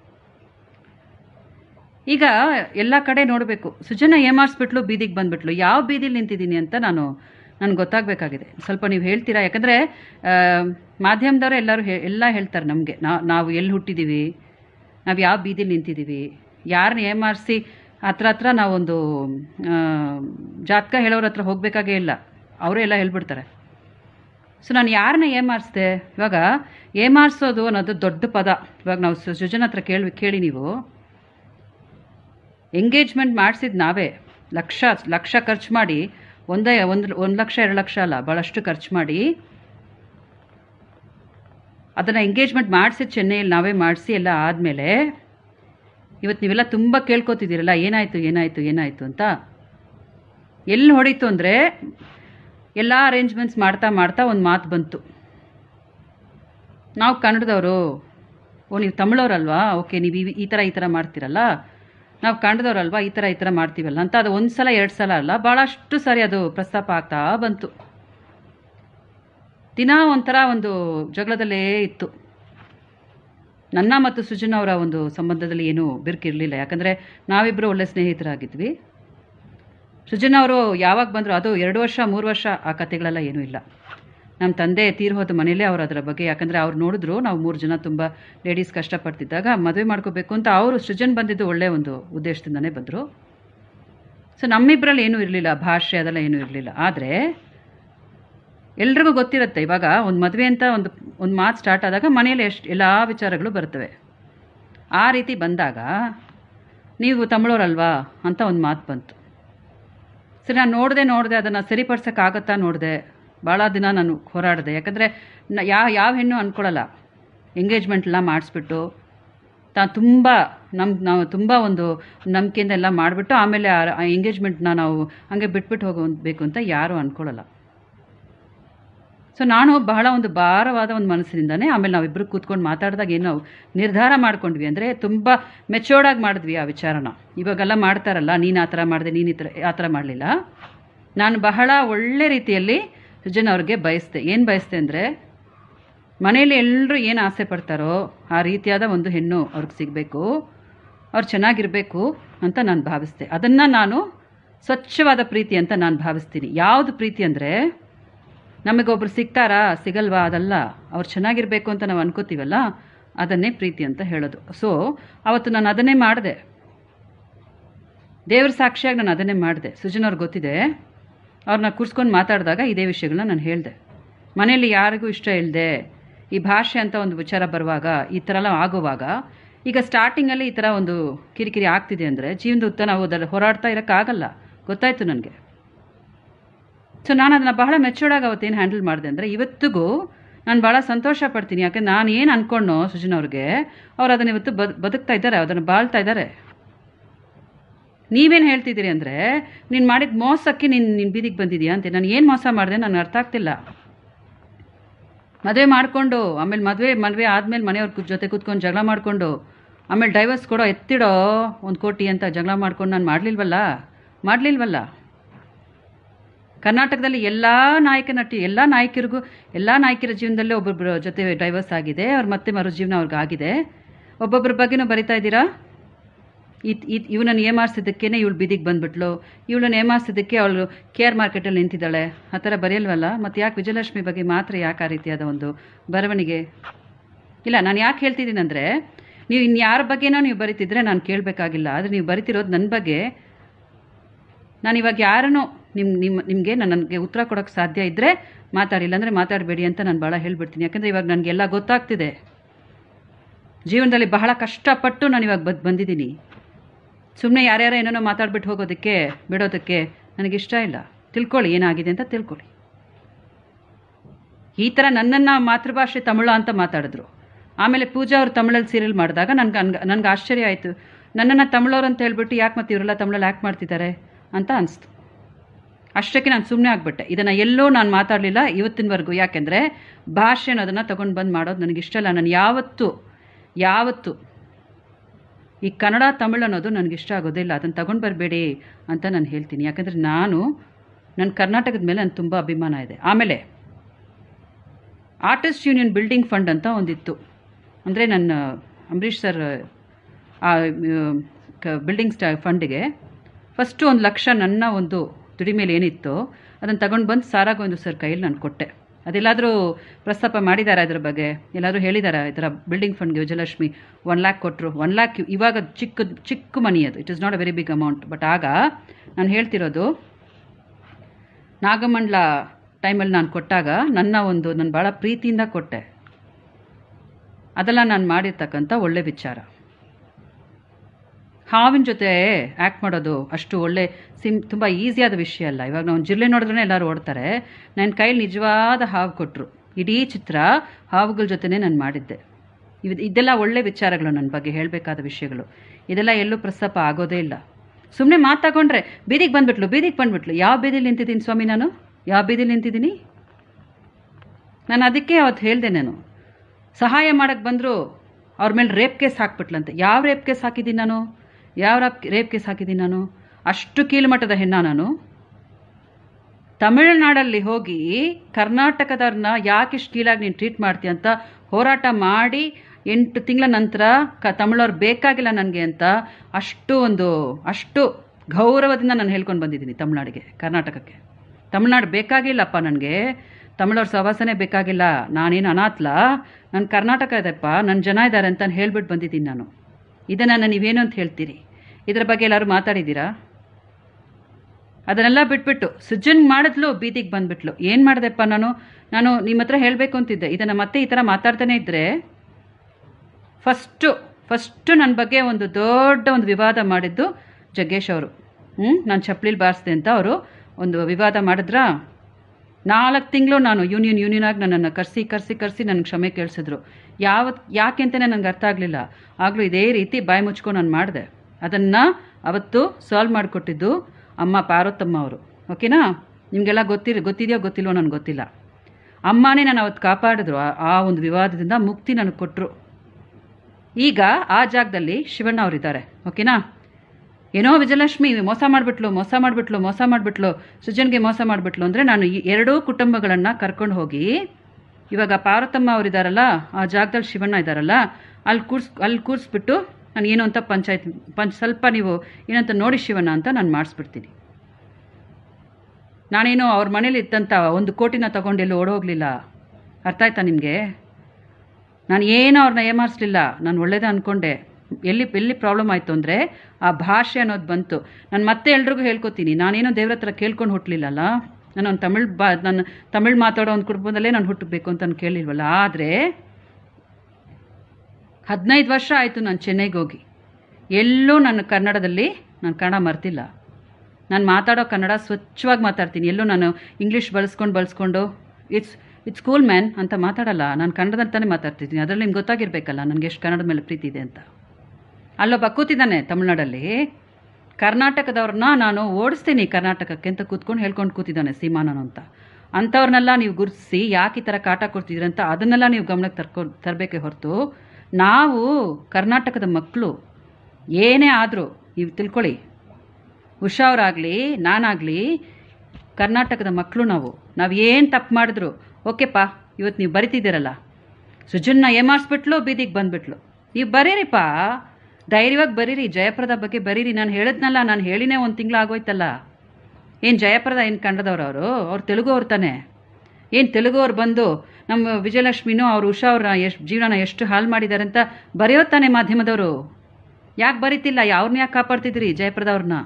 ಈಗ ಎಲ್ಲ ಕಡೆ ನೋಡಬೇಕು ಸುಜನ ಏಮಾರಿಸ್ಬಿಟ್ಲು ಬೀದಿಗೆ ಬಂದುಬಿಟ್ಲು ಯಾವ ಬೀದಿಲಿ ನಿಂತಿದ್ದೀನಿ ಅಂತ ನಾನು ನನಗೆ ಗೊತ್ತಾಗಬೇಕಾಗಿದೆ ಸ್ವಲ್ಪ ನೀವು ಹೇಳ್ತೀರಾ ಯಾಕಂದರೆ ಮಾಧ್ಯಮದವರು ಎಲ್ಲರೂ ಹೇ ಎಲ್ಲ ಹೇಳ್ತಾರೆ ನಮಗೆ ನಾವು ಎಲ್ಲಿ ಹುಟ್ಟಿದ್ದೀವಿ ನಾವು ಯಾವ ಬೀದಿಲಿ ನಿಂತಿದ್ದೀವಿ ಯಾರನ್ನ ಏಮಾರಿಸಿ ಹತ್ರ ಹತ್ರ ನಾವೊಂದು ಜಾತಕ ಹೇಳೋರ ಹತ್ರ ಹೋಗಬೇಕಾಗೇ ಇಲ್ಲ ಅವರೇ ಎಲ್ಲ ಹೇಳ್ಬಿಡ್ತಾರೆ ಸೊ ನಾನು ಯಾರನ್ನ ಏಮಾರಿಸ್ದೆ ಇವಾಗ ಏಮಾರಿಸೋದು ಅನ್ನೋದು ದೊಡ್ಡ ಪದ ಇವಾಗ ನಾವು ಸುಜನ ಹತ್ರ ಕೇಳಿ ಕೇಳಿ ನೀವು ಎಂಗೇಜ್ಮೆಂಟ್ ಮಾಡಿಸಿದ್ದು ನಾವೇ ಲಕ್ಷ ಲಕ್ಷ ಖರ್ಚು ಮಾಡಿ ಒಂದೇ ಒಂದು ಒಂದು ಲಕ್ಷ ಎರಡು ಲಕ್ಷ ಅಲ್ಲ ಭಾಳಷ್ಟು ಖರ್ಚು ಮಾಡಿ ಅದನ್ನು ಎಂಗೇಜ್ಮೆಂಟ್ ಮಾಡಿಸಿದ ಚೆನ್ನೈಯಲ್ಲಿ ನಾವೇ ಮಾಡಿಸಿ ಎಲ್ಲ ಆದಮೇಲೆ ಇವತ್ತು ನೀವೆಲ್ಲ ತುಂಬ ಕೇಳ್ಕೊತಿದ್ದೀರಲ್ಲ ಏನಾಯಿತು ಏನಾಯಿತು ಏನಾಯಿತು ಅಂತ ಎಲ್ಲಿ ಹೊಡೀತು ಅಂದರೆ ಎಲ್ಲ ಅರೇಂಜ್ಮೆಂಟ್ಸ್ ಮಾಡ್ತಾ ಮಾಡ್ತಾ ಒಂದು ಮಾತು ಬಂತು ನಾವು ಕನ್ನಡದವರು ಓ ನೀವು ತಮಿಳವ್ರಲ್ವಾ ಓಕೆ ನೀವು ಈ- ಈ ಥರ ಈ ಥರ ಮಾಡ್ತೀರಲ್ಲ ನಾವು ಕನ್ನಡದವ್ರಲ್ವಾ ಈ ಥರ ಈ ಥರ ಮಾಡ್ತೀವಲ್ಲ ಅಂತ ಅದು ಒಂದು ಸಲ ಎರಡು ಸಲ ಅಲ್ಲ ಭಾಳಷ್ಟು ಸಾರಿ ಅದು ಪ್ರಸ್ತಾಪ ಆಗ್ತಾ ಬಂತು ದಿನಾ ಒಂಥರ ಒಂದು ಜಗಳದಲ್ಲೇ ಇತ್ತು ನನ್ನ ಮತ್ತು ಸುಜನ್ ಅವರ ಒಂದು ಸಂಬಂಧದಲ್ಲಿ ಏನೂ ಬಿರುಕಿರಲಿಲ್ಲ ಯಾಕಂದರೆ ನಾವಿಬ್ಬರು ಒಳ್ಳೆ ಸ್ನೇಹಿತರಾಗಿದ್ವಿ ಸುಜನ್ ಅವರು ಯಾವಾಗ ಬಂದರು ಅದು ಎರಡು ವರ್ಷ ಮೂರು ವರ್ಷ ಆ ಕತೆಗಳೆಲ್ಲ ಏನೂ ಇಲ್ಲ ನಮ್ಮ ತಂದೆ ತೀರ್ ಹೋದ ಮನೇಲೇ ಅವರು ಅದರ ಬಗ್ಗೆ ಯಾಕಂದರೆ ಅವ್ರು ನೋಡಿದ್ರು ನಾವು ಮೂರು ಜನ ತುಂಬ ಲೇಡೀಸ್ ಕಷ್ಟಪಡ್ತಿದ್ದಾಗ ಮದುವೆ ಮಾಡ್ಕೋಬೇಕು ಅಂತ ಅವರು ಸೃಜನ್ ಬಂದಿದ್ದು ಒಳ್ಳೆಯ ಒಂದು ಉದ್ದೇಶದಿಂದನೇ ಬಂದರು ಸೊ ನಮ್ಮಿಬ್ಬರಲ್ಲಿ ಏನೂ ಇರಲಿಲ್ಲ ಭಾಷೆ ಅದೆಲ್ಲ ಏನೂ ಇರಲಿಲ್ಲ ಆದರೆ ಎಲ್ರಿಗೂ ಗೊತ್ತಿರುತ್ತೆ ಇವಾಗ ಒಂದು ಮದುವೆ ಅಂತ ಒಂದು ಒಂದು ಮಾತು ಸ್ಟಾರ್ಟ್ ಆದಾಗ ಮನೆಯಲ್ಲಿ ಎಷ್ಟು ಎಲ್ಲ ವಿಚಾರಗಳು ಬರ್ತವೆ ಆ ರೀತಿ ಬಂದಾಗ ನೀವು ತಮಿಳೋರಲ್ವಾ ಅಂತ ಒಂದು ಮಾತು ಬಂತು ಸರಿ ನಾನು ನೋಡಿದೆ ನೋಡಿದೆ ಅದನ್ನು ಸರಿಪಡ್ಸೋಕ್ಕಾಗತ್ತಾ ನೋಡಿದೆ ಭಾಳ ದಿನ ನಾನು ಹೋರಾಡಿದೆ ಯಾಕಂದರೆ ಯಾವ ಯಾವ ಹೆಣ್ಣು ಅಂದ್ಕೊಳ್ಳಲ್ಲ ಎಂಗೇಜ್ಮೆಂಟ್ಲ ಮಾಡಿಸ್ಬಿಟ್ಟು ತಾ ತುಂಬ ನಮ್ಮ ನಾವು ತುಂಬ ಒಂದು ನಂಬಿಕೆಯಿಂದ ಎಲ್ಲ ಮಾಡಿಬಿಟ್ಟು ಆಮೇಲೆ ಆ ಎಂಗೇಜ್ಮೆಂಟ್ನ ನಾವು ಹಂಗೆ ಬಿಟ್ಬಿಟ್ಟು ಹೋಗಬೇಕು ಅಂತ ಯಾರೂ ಅಂದ್ಕೊಳ್ಳಲ್ಲ ಸೊ ನಾನು ಬಹಳ ಒಂದು ಭಾರವಾದ ಒಂದು ಮನಸ್ಸಿನಿಂದನೇ ಆಮೇಲೆ ನಾವಿಬ್ಬರು ಕೂತ್ಕೊಂಡು ಮಾತಾಡಿದಾಗ ಏನು ನಾವು ನಿರ್ಧಾರ ಮಾಡ್ಕೊಂಡ್ವಿ ಅಂದರೆ ತುಂಬ ಮೆಚೋರ್ಡಾಗಿ ಮಾಡಿದ್ವಿ ಆ ವಿಚಾರನ ಇವಾಗೆಲ್ಲ ಮಾಡ್ತಾರಲ್ಲ ನೀನು ಆ ಥರ ಮಾಡಿದೆ ನೀನು ಈ ಥರ ಆ ಥರ ಮಾಡಲಿಲ್ಲ ನಾನು ಬಹಳ ಒಳ್ಳೆ ರೀತಿಯಲ್ಲಿ ಸುಜನ್ ಅವ್ರಿಗೆ ಬಯಸ್ದೆ ಏನು ಬಯಸ್ದೆ ಅಂದರೆ ಮನೆಯಲ್ಲಿ ಎಲ್ಲರೂ ಏನು ಆಸೆ ಪಡ್ತಾರೋ ಆ ರೀತಿಯಾದ ಒಂದು ಹೆಣ್ಣು ಅವ್ರಿಗೆ ಸಿಗಬೇಕು ಅವ್ರು ಚೆನ್ನಾಗಿರಬೇಕು ಅಂತ ನಾನು ಭಾವಿಸ್ದೆ ಅದನ್ನು ನಾನು ಸ್ವಚ್ಛವಾದ ಪ್ರೀತಿ ಅಂತ ನಾನು ಭಾವಿಸ್ತೀನಿ ಯಾವುದು ಪ್ರೀತಿ ಅಂದರೆ ನಮಗೊಬ್ರು ಸಿಗ್ತಾರಾ ಸಿಗಲ್ವಾ ಅದಲ್ಲ ಅವ್ರು ಚೆನ್ನಾಗಿರಬೇಕು ಅಂತ ನಾವು ಅನ್ಕೋತೀವಲ್ಲ ಅದನ್ನೇ ಪ್ರೀತಿ ಅಂತ ಹೇಳೋದು ಸೊ ಅವತ್ತು ನಾನು ಅದನ್ನೇ ಮಾಡಿದೆ ದೇವ್ರ ಸಾಕ್ಷಿಯಾಗಿ ನಾನು ಅದನ್ನೇ ಮಾಡಿದೆ ಸುಜನ್ ಅವ್ರಿಗೆ ಗೊತ್ತಿದೆ ಅವ್ರನ್ನ ಕೂರ್ಸ್ಕೊಂಡು ಮಾತಾಡಿದಾಗ ಇದೇ ವಿಷಯಗಳನ್ನ ನಾನು ಹೇಳಿದೆ ಮನೆಯಲ್ಲಿ ಯಾರಿಗೂ ಇಷ್ಟ ಇಲ್ಲದೆ ಈ ಭಾಷೆ ಅಂತ ಒಂದು ವಿಚಾರ ಬರುವಾಗ ಈ ಥರ ಎಲ್ಲ ಆಗುವಾಗ ಈಗ ಸ್ಟಾರ್ಟಿಂಗಲ್ಲಿ ಈ ಥರ ಒಂದು ಕಿರಿಕಿರಿ ಆಗ್ತಿದೆ ಅಂದರೆ ಜೀವನದ ಉತ್ತ ನಾವು ಅದರಲ್ಲಿ ಹೋರಾಡ್ತಾ ಇರೋಕ್ಕಾಗಲ್ಲ ಗೊತ್ತಾಯಿತು ನನಗೆ ಸೊ ನಾನು ಅದನ್ನು ಬಹಳ ಮೆಚೂರ್ಡಾಗಿ ಅವತ್ತೇನು ಹ್ಯಾಂಡಲ್ ಮಾಡಿದೆ ಅಂದರೆ ಇವತ್ತಿಗೂ ನಾನು ಭಾಳ ಸಂತೋಷ ಪಡ್ತೀನಿ ಯಾಕಂದ್ರೆ ನಾನು ಏನು ಅಂದ್ಕೊಂಡೋ ಸುಜನ್ ಅವ್ರಿಗೆ ಅವ್ರು ಅದನ್ನು ಇವತ್ತು ಬದ್ ಬದುಕ್ತಾ ಇದ್ದಾರೆ ಅದನ್ನು ಬಾಳ್ತಾ ಇದ್ದಾರೆ ನೀವೇನು ಹೇಳ್ತಿದ್ದೀರಿ ಅಂದರೆ ನೀನು ಮಾಡಿದ ಮೋಸಕ್ಕೆ ನೀನು ನಿನ್ನ ಬೀದಿಗೆ ಬಂದಿದೆಯಾ ಅಂತ ನಾನು ಏನು ಮೋಸ ಮಾಡಿದೆ ನನಗೆ ಅರ್ಥ ಆಗ್ತಿಲ್ಲ ಮದುವೆ ಮಾಡಿಕೊಂಡು ಆಮೇಲೆ ಮದುವೆ ಮದುವೆ ಆದಮೇಲೆ ಮನೆಯವ್ರ ಕು- ಜೊತೆ ಕೂತ್ಕೊಂಡು ಜಗಳ ಮಾಡಿಕೊಂಡು ಆಮೇಲೆ ಡೈವರ್ಸ್ ಕೊಡೋ ಎತ್ತಿಡೋ ಒಂದು ಕೋಟಿ ಅಂತ ಜಗಳ ಮಾಡ್ಕೊಂಡು ನಾನು ಮಾಡಲಿಲ್ವಲ್ಲ ಮಾಡಲಿಲ್ವಲ್ಲ ಕರ್ನಾಟಕದಲ್ಲಿ ಎಲ್ಲ ನಾಯಕ ನಟಿ ಎಲ್ಲ ನಾಯಕರಿಗೂ ಎಲ್ಲ ನಾಯಕಿಯರ ಜೀವನದಲ್ಲೇ ಒಬ್ಬೊಬ್ಬರ ಜೊತೆ ಡೈವರ್ಸ್ ಆಗಿದೆ ಅವ್ರು ಮತ್ತೆ ಮರು ಜೀವನ ಅವ್ರಿಗೆ ಆಗಿದೆ ಒಬ್ಬೊಬ್ಬರ ಬಗ್ಗೆನೂ ಬರಿತಾ ಇದ್ದೀರಾ ಇತ್ ಇತ್ ಇವನನ್ನು ಏಮಾರಿಸಿದ್ದಕ್ಕೇ ಇವಳು ಬೀದಿಗೆ ಬಂದ್ಬಿಟ್ಲು ಇವಳನ್ನು ಏಮಾರಿಸಿದ್ದಕ್ಕೆ ಅವಳು ಕೇರ್ ಮಾರ್ಕೆಟಲ್ಲಿ ನಿಂತಿದ್ದಾಳೆ ಆ ಥರ ಬರೆಯಲ್ವಲ್ಲ ಮತ್ತು ಯಾಕೆ ವಿಜಯಲಕ್ಷ್ಮಿ ಬಗ್ಗೆ ಮಾತ್ರ ಯಾಕೆ ಆ ರೀತಿಯಾದ ಒಂದು ಬರವಣಿಗೆ ಇಲ್ಲ ನಾನು ಯಾಕೆ ಹೇಳ್ತಿದ್ದೀನಿ ಅಂದರೆ ನೀವು ಇನ್ಯಾರ ಬಗ್ಗೆನೋ ನೀವು ಬರಿತಿದ್ರೆ ನಾನು ಕೇಳಬೇಕಾಗಿಲ್ಲ ಆದರೆ ನೀವು ಬರಿತಿರೋದು ನನ್ನ ಬಗ್ಗೆ ನಾನು ಇವಾಗ ಯಾರನ್ನೂ ನಿಮ್ಮ ನಿಮ್ಮ ನಿಮಗೆ ನನಗೆ ಉತ್ತರ ಕೊಡೋಕ್ಕೆ ಸಾಧ್ಯ ಇದ್ದರೆ ಮಾತಾಡಿಲ್ಲ ಅಂದರೆ ಮಾತಾಡಬೇಡಿ ಅಂತ ನಾನು ಭಾಳ ಹೇಳ್ಬಿಡ್ತೀನಿ ಯಾಕಂದರೆ ಇವಾಗ ನನಗೆಲ್ಲ ಗೊತ್ತಾಗ್ತಿದೆ ಜೀವನದಲ್ಲಿ ಬಹಳ ಕಷ್ಟಪಟ್ಟು ನಾನು ಇವಾಗ ಬದ್ ಬಂದಿದ್ದೀನಿ ಸುಮ್ಮನೆ ಯಾರ್ಯಾರೋ ಏನೇನೋ ಮಾತಾಡ್ಬಿಟ್ಟು ಹೋಗೋದಕ್ಕೆ ಬಿಡೋದಕ್ಕೆ ನನಗಿಷ್ಟ ಇಲ್ಲ ತಿಳ್ಕೊಳ್ಳಿ ಏನಾಗಿದೆ ಅಂತ ತಿಳ್ಕೊಳ್ಳಿ ಈ ಥರ ನನ್ನನ್ನು ಮಾತೃಭಾಷೆ ತಮಿಳು ಅಂತ ಮಾತಾಡಿದ್ರು ಆಮೇಲೆ ಪೂಜಾ ಅವರು ತಮಿಳಲ್ಲಿ ಸೀರಿಯಲ್ ಮಾಡಿದಾಗ ನನಗೆ ನನಗೆ ಆಶ್ಚರ್ಯ ಆಯಿತು ನನ್ನನ್ನು ತಮಿಳವ್ರು ಅಂತ ಹೇಳ್ಬಿಟ್ಟು ಯಾಕೆ ಮತ್ತೆ ಇವರೆಲ್ಲ ತಮಿಳಲ್ಲಿ ಆ್ಯಕ್ಟ್ ಮಾಡ್ತಿದ್ದಾರೆ ಅಂತ ಅನಿಸ್ತು ಅಷ್ಟಕ್ಕೆ ನಾನು ಸುಮ್ಮನೆ ಆಗಿಬಿಟ್ಟೆ ಇದನ್ನು ಎಲ್ಲೋ ನಾನು ಮಾತಾಡಲಿಲ್ಲ ಇವತ್ತಿನವರೆಗೂ ಯಾಕೆಂದರೆ ಭಾಷೆ ಅನ್ನೋದನ್ನು ತೊಗೊಂಡು ಬಂದು ಮಾಡೋದು ನನಗೆ ಇಷ್ಟ ಇಲ್ಲ ನಾನು ಯಾವತ್ತೂ ಯಾವತ್ತೂ ಈ ಕನ್ನಡ ತಮಿಳು ಅನ್ನೋದು ನನಗೆ ಇಷ್ಟ ಆಗೋದಿಲ್ಲ ಅದನ್ನು ತಗೊಂಡು ಬರಬೇಡಿ ಅಂತ ನಾನು ಹೇಳ್ತೀನಿ ಯಾಕಂದರೆ ನಾನು ನನ್ನ ಕರ್ನಾಟಕದ ಮೇಲೆ ನನಗೆ ತುಂಬ ಅಭಿಮಾನ ಇದೆ ಆಮೇಲೆ ಆರ್ಟಿಸ್ಟ್ ಯೂನಿಯನ್ ಬಿಲ್ಡಿಂಗ್ ಫಂಡ್ ಅಂತ ಒಂದಿತ್ತು ಅಂದರೆ ನನ್ನ ಅಂಬರೀಷ್ ಸರ್ ಆ ಬಿಲ್ಡಿಂಗ್ ಸ್ಟಾ ಫಂಡಿಗೆ ಫಸ್ಟು ಒಂದು ಲಕ್ಷ ನನ್ನ ಒಂದು ದುಡಿಮೇಲೆ ಏನಿತ್ತು ಅದನ್ನು ತಗೊಂಡು ಬಂದು ಸಾರಾಗೊಂದು ಸರ್ ಕೈಯಲ್ಲಿ ನಾನು ಕೊಟ್ಟೆ ಅದೆಲ್ಲಾದರೂ ಪ್ರಸ್ತಾಪ ಮಾಡಿದ್ದಾರೆ ಅದ್ರ ಬಗ್ಗೆ ಎಲ್ಲಾದರೂ ಹೇಳಿದ್ದಾರೆ ಈ ಥರ ಬಿಲ್ಡಿಂಗ್ ಫಂಡ್ಗೆ ವಿಜಯಲಕ್ಷ್ಮಿ ಒನ್ ಲ್ಯಾಕ್ ಕೊಟ್ಟರು ಒನ್ ಲ್ಯಾಕ್ ಇವಾಗ ಚಿಕ್ಕ ಚಿಕ್ಕ ಮನಿ ಅದು it is not a very big amount but ಆಗ ನಾನು ಹೇಳ್ತಿರೋದು ನಾಗಮಂಡ್ಲ ಟೈಮಲ್ಲಿ ನಾನು ಕೊಟ್ಟಾಗ ನನ್ನ ಒಂದು ನಾನು ಭಾಳ ಪ್ರೀತಿಯಿಂದ ಕೊಟ್ಟೆ ಅದೆಲ್ಲ ನಾನು ಮಾಡಿರ್ತಕ್ಕಂಥ ಒಳ್ಳೆ ವಿಚಾರ ಹಾವಿನ ಜೊತೆ ಆ್ಯಕ್ಟ್ ಮಾಡೋದು ಅಷ್ಟು ಒಳ್ಳೆ ಸಿಮ್ ತುಂಬ ಈಸಿಯಾದ ವಿಷಯ ಅಲ್ಲ ಇವಾಗ ನಾವು ಜಿಲ್ಲೆ ನೋಡಿದ್ರೆ ಎಲ್ಲರೂ ಓಡ್ತಾರೆ ನನ್ನ ಕೈಲಿ ನಿಜವಾದ ಹಾವು ಕೊಟ್ಟರು ಇಡೀ ಚಿತ್ರ ಹಾವುಗಳ ಜೊತೆನೇ ನಾನು ಮಾಡಿದ್ದೆ ಇವ್ ಇದೆಲ್ಲ ಒಳ್ಳೆ ವಿಚಾರಗಳು ನನ್ನ ಬಗ್ಗೆ ಹೇಳಬೇಕಾದ ವಿಷಯಗಳು ಇದೆಲ್ಲ ಎಲ್ಲೂ ಪ್ರಸ್ತಾಪ ಆಗೋದೇ ಇಲ್ಲ ಸುಮ್ಮನೆ ಮಾತಾಕೊಂಡ್ರೆ ಬೀದಿಗೆ ಬಂದ್ಬಿಟ್ಲು ಬೀದಿಗೆ ಬಂದ್ಬಿಟ್ಲು ಯಾವ ಬೀದಿಲಿ ನಿಂತಿದ್ದೀನಿ ಸ್ವಾಮಿ ನಾನು ಯಾವ ಬೀದಿಲಿ ನಿಂತಿದ್ದೀನಿ ನಾನು ಅದಕ್ಕೆ ಅವತ್ತು ಹೇಳಿದೆ ನಾನು ಸಹಾಯ ಮಾಡೋಕ್ಕೆ ಬಂದರು ಅವ್ರ ಮೇಲೆ ರೇಪ್ ಕೇಸ್ ಹಾಕ್ಬಿಟ್ಲಂತೆ ಯಾವ ರೇಪ್ ಕೇಸ್ ಹಾಕಿದ್ದೀನಿ ನಾನು ಯಾವ ರೇಪ್ ರೇಪ್ ಕೇಸ್ ಹಾಕಿದ್ದೀನಿ ನಾನು ಅಷ್ಟು ಕೀಳುಮಟ್ಟದ ಹೆಣ್ಣ ನಾನು ತಮಿಳುನಾಡಲ್ಲಿ ಹೋಗಿ ಕರ್ನಾಟಕದವ್ರನ್ನ ಯಾಕೆ ಇಷ್ಟು ಕೀಳಾಗಿ ನೀನು ಟ್ರೀಟ್ ಮಾಡ್ತೀಯ ಅಂತ ಹೋರಾಟ ಮಾಡಿ ಎಂಟು ತಿಂಗಳ ನಂತರ ಕ ತಮಿಳವ್ರು ಬೇಕಾಗಿಲ್ಲ ನನಗೆ ಅಂತ ಅಷ್ಟು ಒಂದು ಅಷ್ಟು ಗೌರವದಿಂದ ನಾನು ಹೇಳ್ಕೊಂಡು ಬಂದಿದ್ದೀನಿ ತಮಿಳ್ನಾಡಿಗೆ ಕರ್ನಾಟಕಕ್ಕೆ ತಮಿಳ್ನಾಡು ಬೇಕಾಗಿಲ್ಲಪ್ಪ ನನಗೆ ತಮಿಳವ್ರ ಸವಾಸನೆ ಬೇಕಾಗಿಲ್ಲ ನಾನೇನು ಅನಾಥ್ಲ ನನ್ನ ಕರ್ನಾಟಕ ಇದೆಪ್ಪ ನನ್ನ ಜನ ಇದ್ದಾರೆ ಅಂತ ಹೇಳ್ಬಿಟ್ಟು ಬಂದಿದ್ದೀನಿ ನಾನು ಇದನ್ನು ನೀವೇನು ಅಂತ ಹೇಳ್ತೀರಿ ಇದರ ಬಗ್ಗೆ ಎಲ್ಲರೂ ಮಾತಾಡಿದ್ದೀರಾ ಅದನ್ನೆಲ್ಲ ಬಿಟ್ಬಿಟ್ಟು ಸುಜ್ಜನ್ ಮಾಡಿದ್ಲು ಬೀದಿಗೆ ಬಂದ್ಬಿಟ್ಲು ಏನು ಮಾಡಿದೆಪ್ಪ ನಾನು ನಾನು ನಿಮ್ಮ ಹತ್ರ ಹೇಳಬೇಕು ಅಂತಿದ್ದೆ ಇದನ್ನು ಮತ್ತೆ ಈ ಥರ ಮಾತಾಡ್ತಾನೆ ಇದ್ದರೆ ಫಸ್ಟು ಫಸ್ಟು ನನ್ನ ಬಗ್ಗೆ ಒಂದು ದೊಡ್ಡ ಒಂದು ವಿವಾದ ಮಾಡಿದ್ದು ಜಗ್ಗೇಶ್ ಅವರು ಹ್ಞೂ ನಾನು ಚಪ್ಪಲಿಲಿ ಬಾರಿಸ್ದೆ ಅಂತ ಅವರು ಒಂದು ವಿವಾದ ಮಾಡಿದ್ರಾ ನಾಲ್ಕು ತಿಂಗಳು ನಾನು ಯೂನಿಯನ್ ಯೂನಿಯನ್ ಆಗಿ ನನ್ನನ್ನು ಕರೆಸಿ ಕರೆಸಿ ಕರೆಸಿ ನನಗೆ ಕ್ಷಮೆ ಕೇಳಿಸಿದ್ರು ಯಾವ ಯಾಕೆ ಅಂತಲೇ ನನಗೆ ಅರ್ಥ ಆಗಲಿಲ್ಲ ಆಗಲೂ ಇದೇ ರೀತಿ ಬಾಯಿ ಮುಚ್ಕೊಂಡು ನಾನು ಮಾಡಿದೆ ಅದನ್ನು ಅವತ್ತು ಸಾಲ್ವ್ ಮಾಡಿಕೊಟ್ಟಿದ್ದು ಅಮ್ಮ ಪಾರ್ವತಮ್ಮ ಅವರು ಓಕೆನಾ ನಿಮಗೆಲ್ಲ ಗೊತ್ತಿರ ಗೊತ್ತಿದೆಯೋ ಗೊತ್ತಿಲ್ವೋ ನನಗೆ ಗೊತ್ತಿಲ್ಲ ಅಮ್ಮನೇ ನಾನು ಅವತ್ತು ಕಾಪಾಡಿದ್ರು ಆ- ಆ ಒಂದು ವಿವಾದದಿಂದ ಮುಕ್ತಿ ನನಗೆ ಕೊಟ್ಟರು ಈಗ ಆ ಜಾಗದಲ್ಲಿ ಶಿವಣ್ಣ ಅವರಿದ್ದಾರೆ ಓಕೆನಾ ಏನೋ ವಿಜಯಲಕ್ಷ್ಮಿ ಮೋಸ ಮಾಡಿಬಿಟ್ಲು ಮೋಸ ಮಾಡಿಬಿಟ್ಲು ಮೋಸ ಮಾಡಿಬಿಟ್ಲು ಸುಜನ್ಗೆ ಮೋಸ ಮಾಡಿಬಿಟ್ಲು ಅಂದರೆ ನಾನು ಈ ಎರಡೂ ಕುಟುಂಬಗಳನ್ನು ಕರ್ಕೊಂಡು ಹೋಗಿ ಇವಾಗ ಪಾರ್ವತಮ್ಮ ಅವರಿದ್ದಾರಲ್ಲ ಆ ಜಾಗದಲ್ಲಿ ಶಿವಣ್ಣ ಇದ್ದಾರಲ್ಲ ಅಲ್ಲಿ ಕೂರ್ಸ್ ಅಲ್ಲಿ ಕೂರಿಸ್ಬಿಟ್ಟು ನಾನು ಏನು ಅಂತ ಪಂಚಾಯತ್ ಪಂಚ್ ಸ್ವಲ್ಪ ನೀವು ಏನಂತ ನೋಡಿ ಶಿವಣ್ಣ ಅಂತ ನಾನು ಮಾಡಿಸ್ಬಿಡ್ತೀನಿ ನಾನೇನು ಅವ್ರ ಮನೇಲಿ ಇತ್ತಂತ ಒಂದು ಕೋಟಿನ ತಗೊಂಡು ಎಲ್ಲೂ ಓಡೋಗ್ಲಿಲ್ಲ ಅರ್ಥ ಆಯ್ತಾ ನಿಮಗೆ ನಾನು ಏನು ಅವ್ರನ್ನ ಏಮಾರಿಸ್ಲಿಲ್ಲ ನಾನು ಒಳ್ಳೇದೇ ಅಂದ್ಕೊಂಡೆ ಎಲ್ಲಿ ಎಲ್ಲಿ ಪ್ರಾಬ್ಲಮ್ ಆಯಿತು ಅಂದರೆ ಆ ಭಾಷೆ ಅನ್ನೋದು ಬಂತು ನಾನು ಮತ್ತೆ ಎಲ್ರಿಗೂ ಹೇಳ್ಕೊತೀನಿ ನಾನೇನು ದೇವ್ರ ಹತ್ರ ಕೇಳ್ಕೊಂಡು ಹುಟ್ಟಲಿಲ್ಲಲ್ಲ ನಾನು ಒಂದು ತಮಿಳ್ ಬಾ ನಾನು ತಮಿಳ್ ಮಾತಾಡೋ ಒಂದು ಕುಟುಂಬದಲ್ಲೇ ನಾನು ಹುಟ್ಟಬೇಕು ಅಂತ ನಾನು ಕೇಳಿಲ್ವಲ್ಲ ಆದರೆ ಹದಿನೈದು ವರ್ಷ ಆಯಿತು ನಾನು ಚೆನ್ನೈಗೆ ಹೋಗಿ ಎಲ್ಲೂ ನನ್ನ ಕನ್ನಡದಲ್ಲಿ ನಾನು ಕನ್ನಡ ಮರ್ತಿಲ್ಲ ನಾನು ಮಾತಾಡೋ ಕನ್ನಡ ಸ್ವಚ್ಛವಾಗಿ ಮಾತಾಡ್ತೀನಿ ಎಲ್ಲೂ ನಾನು ಇಂಗ್ಲೀಷ್ ಬಳಸ್ಕೊಂಡು ಬಳಸ್ಕೊಂಡು ಇಟ್ಸ್ ಇಟ್ಸ್ ಕೂಲ್ ಮ್ಯಾನ್ ಅಂತ ಮಾತಾಡಲ್ಲ ನಾನು ಕನ್ನಡದಲ್ಲಿ ತಾನೇ ಮಾತಾಡ್ತಿದ್ದೀನಿ ಅದರಲ್ಲಿ ನಿಮ್ಗೆ ಗೊತ್ತಾಗಿರ್ಬೇಕಲ್ಲ ನನಗೆ ಎಷ್ಟು ಕನ್ನಡದ ಮೇಲೆ ಪ್ರೀತಿ ಇದೆ ಅಂತ ಅಲ್ಲೊಬ್ಬ ಕೂತಿದ್ದಾನೆ ತಮಿಳ್ನಾಡಲ್ಲಿ ಕರ್ನಾಟಕದವ್ರನ್ನ ನಾನು ಓಡಿಸ್ತೀನಿ ಕರ್ನಾಟಕಕ್ಕೆ ಅಂತ ಕೂತ್ಕೊಂಡು ಹೇಳ್ಕೊಂಡು ಕೂತಿದ್ದಾನೆ ಸೀಮಾನನು ಅಂತ ಅಂಥವ್ರನ್ನೆಲ್ಲ ನೀವು ಗುರುತಿಸಿ ಯಾಕೆ ಈ ಥರ ಕಾಟ ಕೊಡ್ತಿದ್ದೀರಿ ಅಂತ ಅದನ್ನೆಲ್ಲ ನೀವು ಗಮನಕ್ಕೆ ತರ್ಕೊ ತರಬೇಕೇ ಹೊರತು ನಾವು ಕರ್ನಾಟಕದ ಮಕ್ಕಳು ಏನೇ ಆದರೂ ನೀವು ತಿಳ್ಕೊಳ್ಳಿ ಉಷಾ ಅವರಾಗಲಿ ನಾನಾಗಲಿ ಕರ್ನಾಟಕದ ಮಕ್ಕಳು ನಾವು ನಾವು ಏನು ತಪ್ಪು ಮಾಡಿದ್ರು ಓಕೆಪ್ಪ ಇವತ್ತು ನೀವು ಬರಿತಿದ್ದೀರಲ್ಲ ಸುಜನ್ನ ಏಮಾರಿಸ್ಬಿಟ್ಲು ಬೀದಿಗೆ ಬಂದ್ಬಿಟ್ಲು ನೀವು ಬರೀರಿಪ್ಪ ಧೈರ್ಯವಾಗಿ ಬರೀರಿ ಜಯಪ್ರದ ಬಗ್ಗೆ ಬರೀರಿ ನಾನು ಹೇಳಿದ್ನಲ್ಲ ನಾನು ಹೇಳಿನೇ ಒಂದು ತಿಂಗಳು ಆಗೋಯ್ತಲ್ಲ ಏನು ಜಯಪ್ರದ ಏನು ಕಂಡದವ್ರು ಅವರು ಅವ್ರು ತೆಲುಗು ಅವ್ರು ತಾನೆ ಏನು ತೆಲುಗು ಅವ್ರು ಬಂದು ನಮ್ಮ ವಿಜಯಲಕ್ಷ್ಮಿನೂ ಅವ್ರು ಉಷಾ ಅವ್ರ ಎಷ್ಟು ಜೀವನ ಎಷ್ಟು ಹಾಳು ಮಾಡಿದ್ದಾರೆ ಅಂತ ಬರೆಯೋ ತಾನೆ ಮಾಧ್ಯಮದವರು ಯಾಕೆ ಬರೀತಿಲ್ಲ ಅವ್ರನ್ನ ಯಾಕೆ ಕಾಪಾಡ್ತಿದ್ರಿ ಜಯಪ್ರದ ಅವ್ರನ್ನ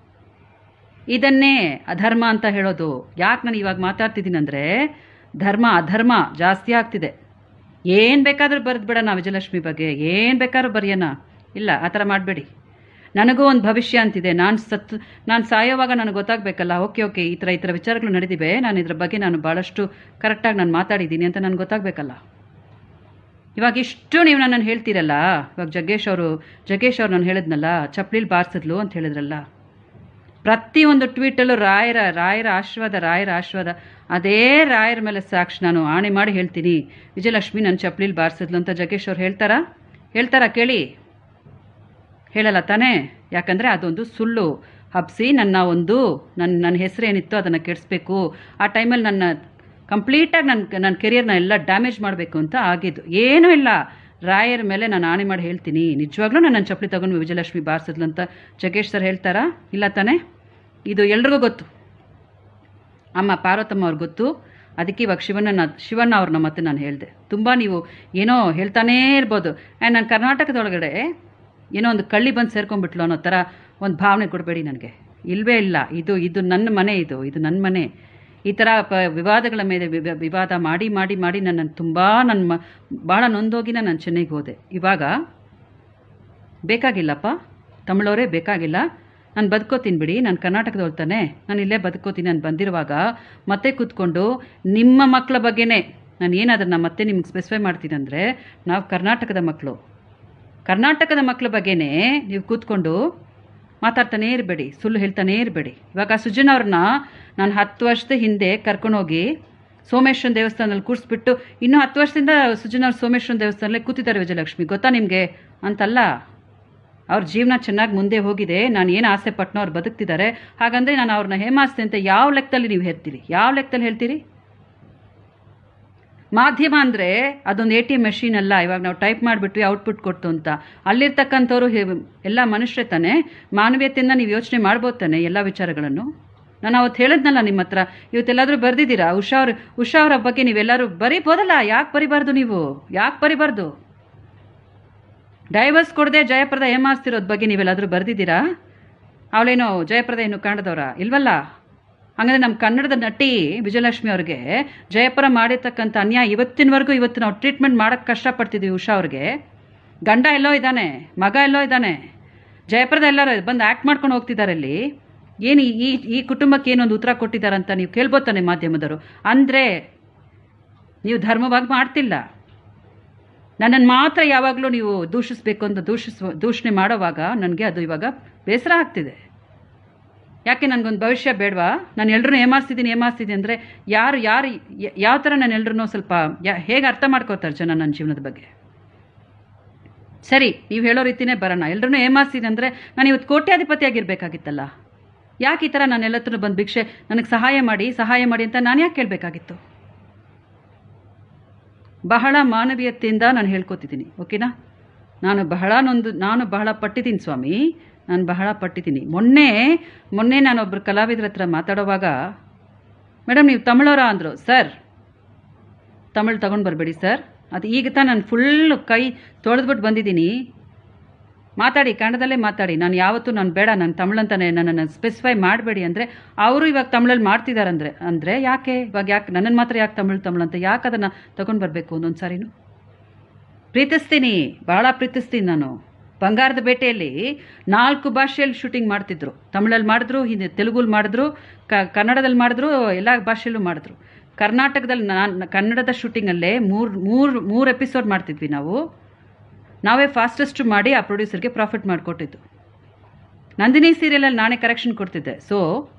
ಇದನ್ನೇ ಅಧರ್ಮ ಅಂತ ಹೇಳೋದು ಯಾಕೆ ನಾನು ಇವಾಗ ಮಾತಾಡ್ತಿದ್ದೀನಿ ಅಂದರೆ ಧರ್ಮ ಅಧರ್ಮ ಜಾಸ್ತಿ ಆಗ್ತಿದೆ ಏನು ಬೇಕಾದರೂ ಬರೆದು ಬಿಡೋಣ ವಿಜಯಲಕ್ಷ್ಮಿ ಬಗ್ಗೆ ಏನು ಬೇಕಾದ್ರೂ ಬರೆಯೋಣ ಇಲ್ಲ ಆ ಥರ ಮಾಡಬೇಡಿ ನನಗೂ ಒಂದು ಭವಿಷ್ಯ ಅಂತಿದೆ ನಾನು ಸತ್ತು ನಾನು ಸಾಯೋವಾಗ ನನಗೆ ಗೊತ್ತಾಗಬೇಕಲ್ಲ ಓಕೆ ಓಕೆ ಈ ಥರ ಈ ಥರ ವಿಚಾರಗಳು ನಡೆದಿವೆ ನಾನು ಇದ್ರ ಬಗ್ಗೆ ನಾನು ಭಾಳಷ್ಟು ಕರೆಕ್ಟಾಗಿ ನಾನು ಮಾತಾಡಿದ್ದೀನಿ ಅಂತ ನನಗೆ ಗೊತ್ತಾಗಬೇಕಲ್ಲ ಇವಾಗ ಇಷ್ಟು ನೀವು ನನ್ನನ್ನು ಹೇಳ್ತೀರಲ್ಲ ಇವಾಗ ಜಗ್ಗೇಶ್ ಅವರು ಜಗ್ಗೇಶ್ ಅವ್ರು ನಾನು ಹೇಳಿದ್ನಲ್ಲ ಚಪ್ಲಿಲಿ ಬಾರಿಸಿದ್ಲು ಅಂತ ಹೇಳಿದ್ರಲ್ಲ ಪ್ರತಿಯೊಂದು ಟ್ವೀಟಲ್ಲೂ ರಾಯರ ರಾಯರ ಆಶೀರ್ವಾದ ರಾಯರ ಆಶೀರ್ವಾದ ಅದೇ ರಾಯರ ಮೇಲೆ ಸಾಕ್ಷಿ ನಾನು ಆಣೆ ಮಾಡಿ ಹೇಳ್ತೀನಿ ವಿಜಯಲಕ್ಷ್ಮಿ ನನ್ನ ಚಪ್ಲಿಲಿ ಬಾರಿಸಿದ್ಲು ಅಂತ ಜಗ್ಗೇಶ್ ಅವ್ರು ಹೇಳ್ತಾರಾ ಹೇಳ್ತಾರಾ ಕೇಳಿ ಹೇಳಲ್ಲ ತಾನೇ ಯಾಕಂದರೆ ಅದೊಂದು ಸುಳ್ಳು ಹಬ್ಸಿ ನನ್ನ ಒಂದು ನನ್ನ ನನ್ನ ಹೆಸರು ಏನಿತ್ತು ಅದನ್ನು ಕೆಡಿಸ್ಬೇಕು ಆ ಟೈಮಲ್ಲಿ ನನ್ನ ಕಂಪ್ಲೀಟಾಗಿ ನನ್ನ ನನ್ನ ಕೆರಿಯರ್ನ ಎಲ್ಲ ಡ್ಯಾಮೇಜ್ ಮಾಡಬೇಕು ಅಂತ ಆಗಿದ್ದು ಏನೂ ಇಲ್ಲ ರಾಯರ ಮೇಲೆ ನಾನು ಆಣೆ ಮಾಡಿ ಹೇಳ್ತೀನಿ ನಿಜವಾಗ್ಲೂ ನಾನು ನನ್ನ ಚಪ್ಪಲಿ ತಗೊಂಡು ವಿಜಯಲಕ್ಷ್ಮಿ ಬಾರಿಸಿದ್ಲು ಅಂತ ಜಗೇಶ್ ಸರ್ ಹೇಳ್ತಾರಾ ಇಲ್ಲ ತಾನೇ ಇದು ಎಲ್ರಿಗೂ ಗೊತ್ತು ಅಮ್ಮ ಪಾರ್ವತಮ್ಮ ಅವ್ರಿಗೆ ಗೊತ್ತು ಅದಕ್ಕೆ ಇವಾಗ ಶಿವಣ್ಣನ ಶಿವಣ್ಣ ಅವ್ರನ್ನ ಮತ್ತೆ ನಾನು ಹೇಳಿದೆ ತುಂಬ ನೀವು ಏನೋ ಹೇಳ್ತಾನೇ ಇರ್ಬೋದು ಆ್ಯಂಡ್ ನಾನು ಕರ್ನಾಟಕದೊಳಗಡೆ ಏನೋ ಒಂದು ಕಳ್ಳಿ ಬಂದು ಸೇರ್ಕೊಂಡ್ಬಿಟ್ಲು ಅನ್ನೋ ಥರ ಒಂದು ಭಾವನೆ ಕೊಡಬೇಡಿ ನನಗೆ ಇಲ್ಲವೇ ಇಲ್ಲ ಇದು ಇದು ನನ್ನ ಮನೆ ಇದು ಇದು ನನ್ನ ಮನೆ ಈ ಥರ ಪ ವಿವಾದಗಳ ಮೇಲೆ ವಿವ- ವಿವಾದ ಮಾಡಿ ಮಾಡಿ ಮಾಡಿ ನನ್ನನ್ನು ತುಂಬ ನನ್ನ ಮ ಭಾಳ ನೊಂದೋಗಿ ನಾನು ಚೆನ್ನೈಗೆ ಹೋದೆ ಇವಾಗ ಬೇಕಾಗಿಲ್ಲಪ್ಪ ತಮಿಳವರೇ ಬೇಕಾಗಿಲ್ಲ ನಾನು ಬದುಕೋತೀನಿ ಬಿಡಿ ನಾನು ಕರ್ನಾಟಕದವ್ರು ತಾನೆ ನಾನು ಇಲ್ಲೇ ಬದುಕೋತೀನಿ ನಾನು ಬಂದಿರುವಾಗ ಮತ್ತೆ ಕೂತ್ಕೊಂಡು ನಿಮ್ಮ ಮಕ್ಕಳ ಬಗ್ಗೆನೇ ನಾನು ಏನಾದ್ರೂ ಮತ್ತೆ ನಿಮ್ಗೆ ಸ್ಪೆಸಿಫೈ ಮಾಡ್ತೀನಿ ಅಂದರೆ ನಾವು ಕರ್ನಾಟಕದ ಮಕ್ಕಳು ಕರ್ನಾಟಕದ ಮಕ್ಕಳ ಬಗ್ಗೆನೇ ನೀವು ಕೂತ್ಕೊಂಡು ಮಾತಾಡ್ತಾನೇ ಇರಬೇಡಿ ಸುಳ್ಳು ಹೇಳ್ತಾನೇ ಇರಬೇಡಿ ಇವಾಗ ಸುಜನ್ ಅವ್ರನ್ನ ನಾನು ಹತ್ತು ವರ್ಷದ ಹಿಂದೆ ಕರ್ಕೊಂಡೋಗಿ ಸೋಮೇಶ್ವರನ ದೇವಸ್ಥಾನದಲ್ಲಿ ಕೂರಿಸ್ಬಿಟ್ಟು ಇನ್ನೂ ಹತ್ತು ವರ್ಷದಿಂದ ಸುಜನ್ ಅವ್ರು ಸೋಮೇಶ್ವರನ ದೇವಸ್ಥಾನದಲ್ಲಿ ಕೂತಿದ್ದಾರೆ ವಿಜಯಲಕ್ಷ್ಮಿ ಗೊತ್ತಾ ನಿಮಗೆ ಅಂತಲ್ಲ ಅವ್ರ ಜೀವನ ಚೆನ್ನಾಗಿ ಮುಂದೆ ಹೋಗಿದೆ ನಾನು ಏನು ಆಸೆ ಪಟ್ನೋ ಅವ್ರು ಬದುಕ್ತಿದ್ದಾರೆ ಹಾಗಂದರೆ ನಾನು ಅವ್ರನ್ನ ಹೇಮಾಸ್ತೆ ಅಂತ ಯಾವ ಲೆಕ್ಕದಲ್ಲಿ ನೀವು ಹೇಳ್ತೀರಿ ಯಾವ ಲೆಕ್ಕದಲ್ಲಿ ಹೇಳ್ತೀರಿ ಮಾಧ್ಯಮ ಅಂದರೆ ಅದೊಂದು ಎ ಟಿ ಎಮ್ ಮೆಷಿನ್ ಅಲ್ಲ ಇವಾಗ ನಾವು ಟೈಪ್ ಮಾಡಿಬಿಟ್ವಿ ಔಟ್ಪುಟ್ ಕೊಡ್ತು ಅಂತ ಅಲ್ಲಿರ್ತಕ್ಕಂಥವ್ರು ಹೇ- ಎಲ್ಲ ಮನುಷ್ಯರೇ ತಾನೆ ಮಾನವೀಯತೆಯಿಂದ ನೀವು ಯೋಚನೆ ಮಾಡ್ಬೋದು ತಾನೆ ಎಲ್ಲ ವಿಚಾರಗಳನ್ನು ನಾನು ಅವತ್ತು ಹೇಳಿದ್ನಲ್ಲ ನಿಮ್ಮ ಹತ್ರ ಇವತ್ತೆಲ್ಲಾದರೂ ಬರೆದಿದ್ದೀರಾ ಉಷಾ ಅವ್ರ ಉಷಾ ಅವರ ಬಗ್ಗೆ ನೀವೆಲ್ಲರೂ ಬರೀಬೋದಲ್ಲ ಯಾಕೆ ಬರಿಬಾರ್ದು ನೀವು ಯಾಕೆ ಬರಿಬಾರ್ದು ಡೈವರ್ಸ್ ಕೊಡದೆ ಜಯಪ್ರದ ಹೇಮಾಸ್ತಿರೋದ್ ಬಗ್ಗೆ ನೀವೆಲ್ಲಾದರೂ ಬರೆದಿದ್ದೀರಾ ಅವಳೇನೋ ಜಯಪ್ರದ ಏನು ಕನ್ನಡದವರ ಇಲ್ವಲ್ಲ ಹಂಗಂದ್ರೆ ನಮ್ಮ ಕನ್ನಡದ ನಟಿ ವಿಜಯಲಕ್ಷ್ಮಿ ಅವ್ರಿಗೆ ಜಯಪುರ ಮಾಡಿರ್ತಕ್ಕಂಥ ಅನ್ಯಾಯ ಇವತ್ತಿನವರೆಗೂ ಇವತ್ತು ನಾವು ಟ್ರೀಟ್ಮೆಂಟ್ ಮಾಡೋಕ್ಕೆ ಕಷ್ಟಪಡ್ತಿದ್ದೀವಿ ಉಷಾ ಅವ್ರಿಗೆ ಗಂಡ ಎಲ್ಲೋ ಇದ್ದಾನೆ ಮಗ ಎಲ್ಲೋ ಇದ್ದಾನೆ ಜಯಪುರದ ಎಲ್ಲರೂ ಬಂದು ಆ್ಯಕ್ಟ್ ಮಾಡ್ಕೊಂಡು ಹೋಗ್ತಿದ್ದಾರೆ ಇಲ್ಲಿ ಏನು ಈ ಈ ಕುಟುಂಬಕ್ಕೆ ಏನೊಂದು ಉತ್ತರ ಕೊಟ್ಟಿದ್ದಾರಂತ ನೀವು ಕೇಳ್ಬೋದು ತಾನೆ ಮಾಧ್ಯಮದವರು ಅಂದರೆ ನೀವು ಧರ್ಮವಾಗಿ ಮಾಡ್ತಿಲ್ಲ ನನ್ನನ್ನು ಮಾತ್ರ ಯಾವಾಗಲೂ ನೀವು ದೂಷಿಸಬೇಕು ಅಂತ ದೂಷಿಸುವ ದೂಷಣೆ ಮಾಡೋವಾಗ ನನಗೆ ಅದು ಇವಾಗ ಬೇಸರ ಆಗ್ತಿದೆ ಯಾಕೆ ನನಗೊಂದು ಭವಿಷ್ಯ ಬೇಡವಾ ನಾನು ಎಲ್ರೂ ಏಮಾರಿಸ್ತಿದ್ದೀನಿ ಏಮಾರಿಸ್ತಿದ್ದೀನಿ ಅಂದರೆ ಯಾರು ಯಾರು ಯ- ಯಾವ ಥರ ನಾನು ಎಲ್ರೂ ಸ್ವಲ್ಪ ಯಾ ಹೇಗೆ ಅರ್ಥ ಮಾಡ್ಕೋತಾರೆ ಜನ ನನ್ನ ಜೀವನದ ಬಗ್ಗೆ ಸರಿ ನೀವು ಹೇಳೋ ರೀತಿನೇ ಬರೋಣ ಎಲ್ರೂ ಏಮಾರಿಸ್ತಿದೆ ಅಂದರೆ ನಾನು ಇವತ್ತು ಕೋಟ್ಯಾಧಿಪತಿ ಆಗಿರಬೇಕಾಗಿತ್ತಲ್ಲ ಯಾಕೆ ಈ ಥರ ನಾನು ಎಲ್ಲ ಹತ್ರ ಬಂದು ಭಿಕ್ಷೆ ನನಗೆ ಸಹಾಯ ಮಾಡಿ ಸಹಾಯ ಮಾಡಿ ಅಂತ ನಾನು ಯಾಕೆ ಕೇಳಬೇಕಾಗಿತ್ತು ಬಹಳ ಮಾನವೀಯತೆಯಿಂದ ನಾನು ಹೇಳ್ಕೊತಿದ್ದೀನಿ ಓಕೆನಾ ನಾನು ಬಹಳ ನೊಂದು ನಾನು ಬಹಳ ಪಟ್ಟಿದ್ದೀನಿ ಸ್ವಾಮಿ ನಾನು ಬಹಳ ಪಟ್ಟಿದ್ದೀನಿ ಮೊನ್ನೆ ಮೊನ್ನೆ ನಾನು ಒಬ್ಬರು ಕಲಾವಿದರ ಹತ್ರ ಮಾತಾಡೋವಾಗ ಮೇಡಮ್ ನೀವು ತಮಿಳವರ ಅಂದರು ಸರ್ ತಮಿಳು ತಗೊಂಡು ಬರಬೇಡಿ ಸರ್ ಅದು ಈಗ ತಾನು ನಾನು ಫುಲ್ಲು ಕೈ ತೊಳೆದ್ಬಿಟ್ಟು ಬಂದಿದ್ದೀನಿ ಮಾತಾಡಿ ಕನ್ನಡದಲ್ಲೇ ಮಾತಾಡಿ ನಾನು ಯಾವತ್ತೂ ನಾನು ಬೇಡ ನಾನು ತಮಿಳಂತಾನೆ ನನ್ನನ್ನು ಸ್ಪೆಸಿಫೈ ಮಾಡಬೇಡಿ ಅಂದರೆ ಅವರು ಇವಾಗ ತಮಿಳಲ್ಲಿ ಮಾಡ್ತಿದ್ದಾರೆ ಅಂದರೆ ಅಂದರೆ ಯಾಕೆ ಇವಾಗ ಯಾಕೆ ನನ್ನನ್ನು ಮಾತ್ರ ಯಾಕೆ ತಮಿಳು ತಮಿಳು ಅಂತ ಯಾಕೆ ಅದನ್ನು ತಗೊಂಡು ಬರಬೇಕು ಒಂದೊಂದು ಸಾರಿನೂ ಪ್ರೀತಿಸ್ತೀನಿ ಭಾಳ ಪ್ರೀತಿಸ್ತೀನಿ ನಾನು ಬಂಗಾರದ ಬೇಟೆಯಲ್ಲಿ ನಾಲ್ಕು ಭಾಷೆಯಲ್ಲಿ ಶೂಟಿಂಗ್ ಮಾಡ್ತಿದ್ರು ತಮಿಳಲ್ಲಿ ಮಾಡಿದ್ರು ಹಿಂದಿ ತೆಲುಗುಲ್ಲಿ ಮಾಡಿದ್ರು ಕ ಕನ್ನಡದಲ್ಲಿ ಮಾಡಿದ್ರು ಎಲ್ಲ ಭಾಷೆಯಲ್ಲೂ ಮಾಡಿದ್ರು ಕರ್ನಾಟಕದಲ್ಲಿ ನಾನು ಕನ್ನಡದ ಶೂಟಿಂಗಲ್ಲೇ ಮೂರು ಮೂರು ಮೂರು ಎಪಿಸೋಡ್ ಮಾಡ್ತಿದ್ವಿ ನಾವು ನಾವೇ ಫಾಸ್ಟೆಸ್ಟ್ ಮಾಡಿ ಆ ಪ್ರೊಡ್ಯೂಸರ್ಗೆ ಪ್ರಾಫಿಟ್ ಮಾಡಿಕೊಟ್ಟಿದ್ದು ನಂದಿನಿ ಸೀರಿಯಲಲ್ಲಿ ನಾನೇ ಕರೆಕ್ಷನ್ ಕೊಡ್ತಿದ್ದೆ ಸೊ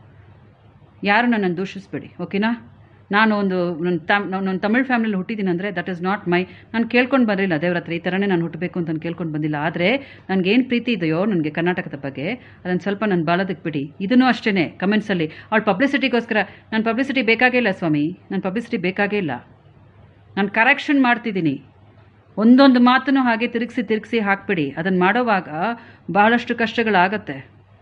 ಯಾರು ನನ್ನನ್ನು ದೂಷಿಸ್ಬೇಡಿ ಓಕೆನಾ ನಾನು ಒಂದು ನನ್ನ ತಮ್ ನನ್ನ ತಮಿಳ್ ಫ್ಯಾಮಿಲಿಯಲ್ಲಿ ಹುಟ್ಟಿದ್ದೀನಿ ಅಂದರೆ ದಟ್ ಇಸ್ ನಾಟ್ ಮೈ ನಾನು ಕೇಳ್ಕೊಂಡು ಬಂದಿಲ್ಲ ದೇವ್ರ ಹತ್ರ ಈ ಥರನೇ ನಾನು ಹುಟ್ಟಬೇಕು ಅಂತ ನಾನು ಕೇಳ್ಕೊಂಡು ಬಂದಿಲ್ಲ ಆದರೆ ನನಗೇನು ಪ್ರೀತಿ ಇದೆಯೋ ನನಗೆ ಕರ್ನಾಟಕದ ಬಗ್ಗೆ ಅದನ್ನು ಸ್ವಲ್ಪ ನಾನು ಬಾಳೋದಕ್ಕೆ ಬಿಡಿ ಇದನ್ನೂ ಅಷ್ಟೇ ಕಮೆಂಟ್ಸಲ್ಲಿ ಅವಳು ಪಬ್ಲಿಸಿಟಿಗೋಸ್ಕರ ನಾನು ಪಬ್ಲಿಸಿಟಿ ಬೇಕಾಗೇ ಇಲ್ಲ ಸ್ವಾಮಿ ನಾನು ಪಬ್ಲಿಸಿಟಿ ಬೇಕಾಗೇ ಇಲ್ಲ ನಾನು ಕರೆಕ್ಷನ್ ಮಾಡ್ತಿದ್ದೀನಿ ಒಂದೊಂದು ಮಾತನ್ನು ಹಾಗೆ ತಿರುಗಿಸಿ ತಿರುಗಿಸಿ ಹಾಕ್ಬಿಡಿ ಅದನ್ನು ಮಾಡೋವಾಗ ಬಹಳಷ್ಟು ಕಷ್ಟಗಳಾಗತ್ತೆ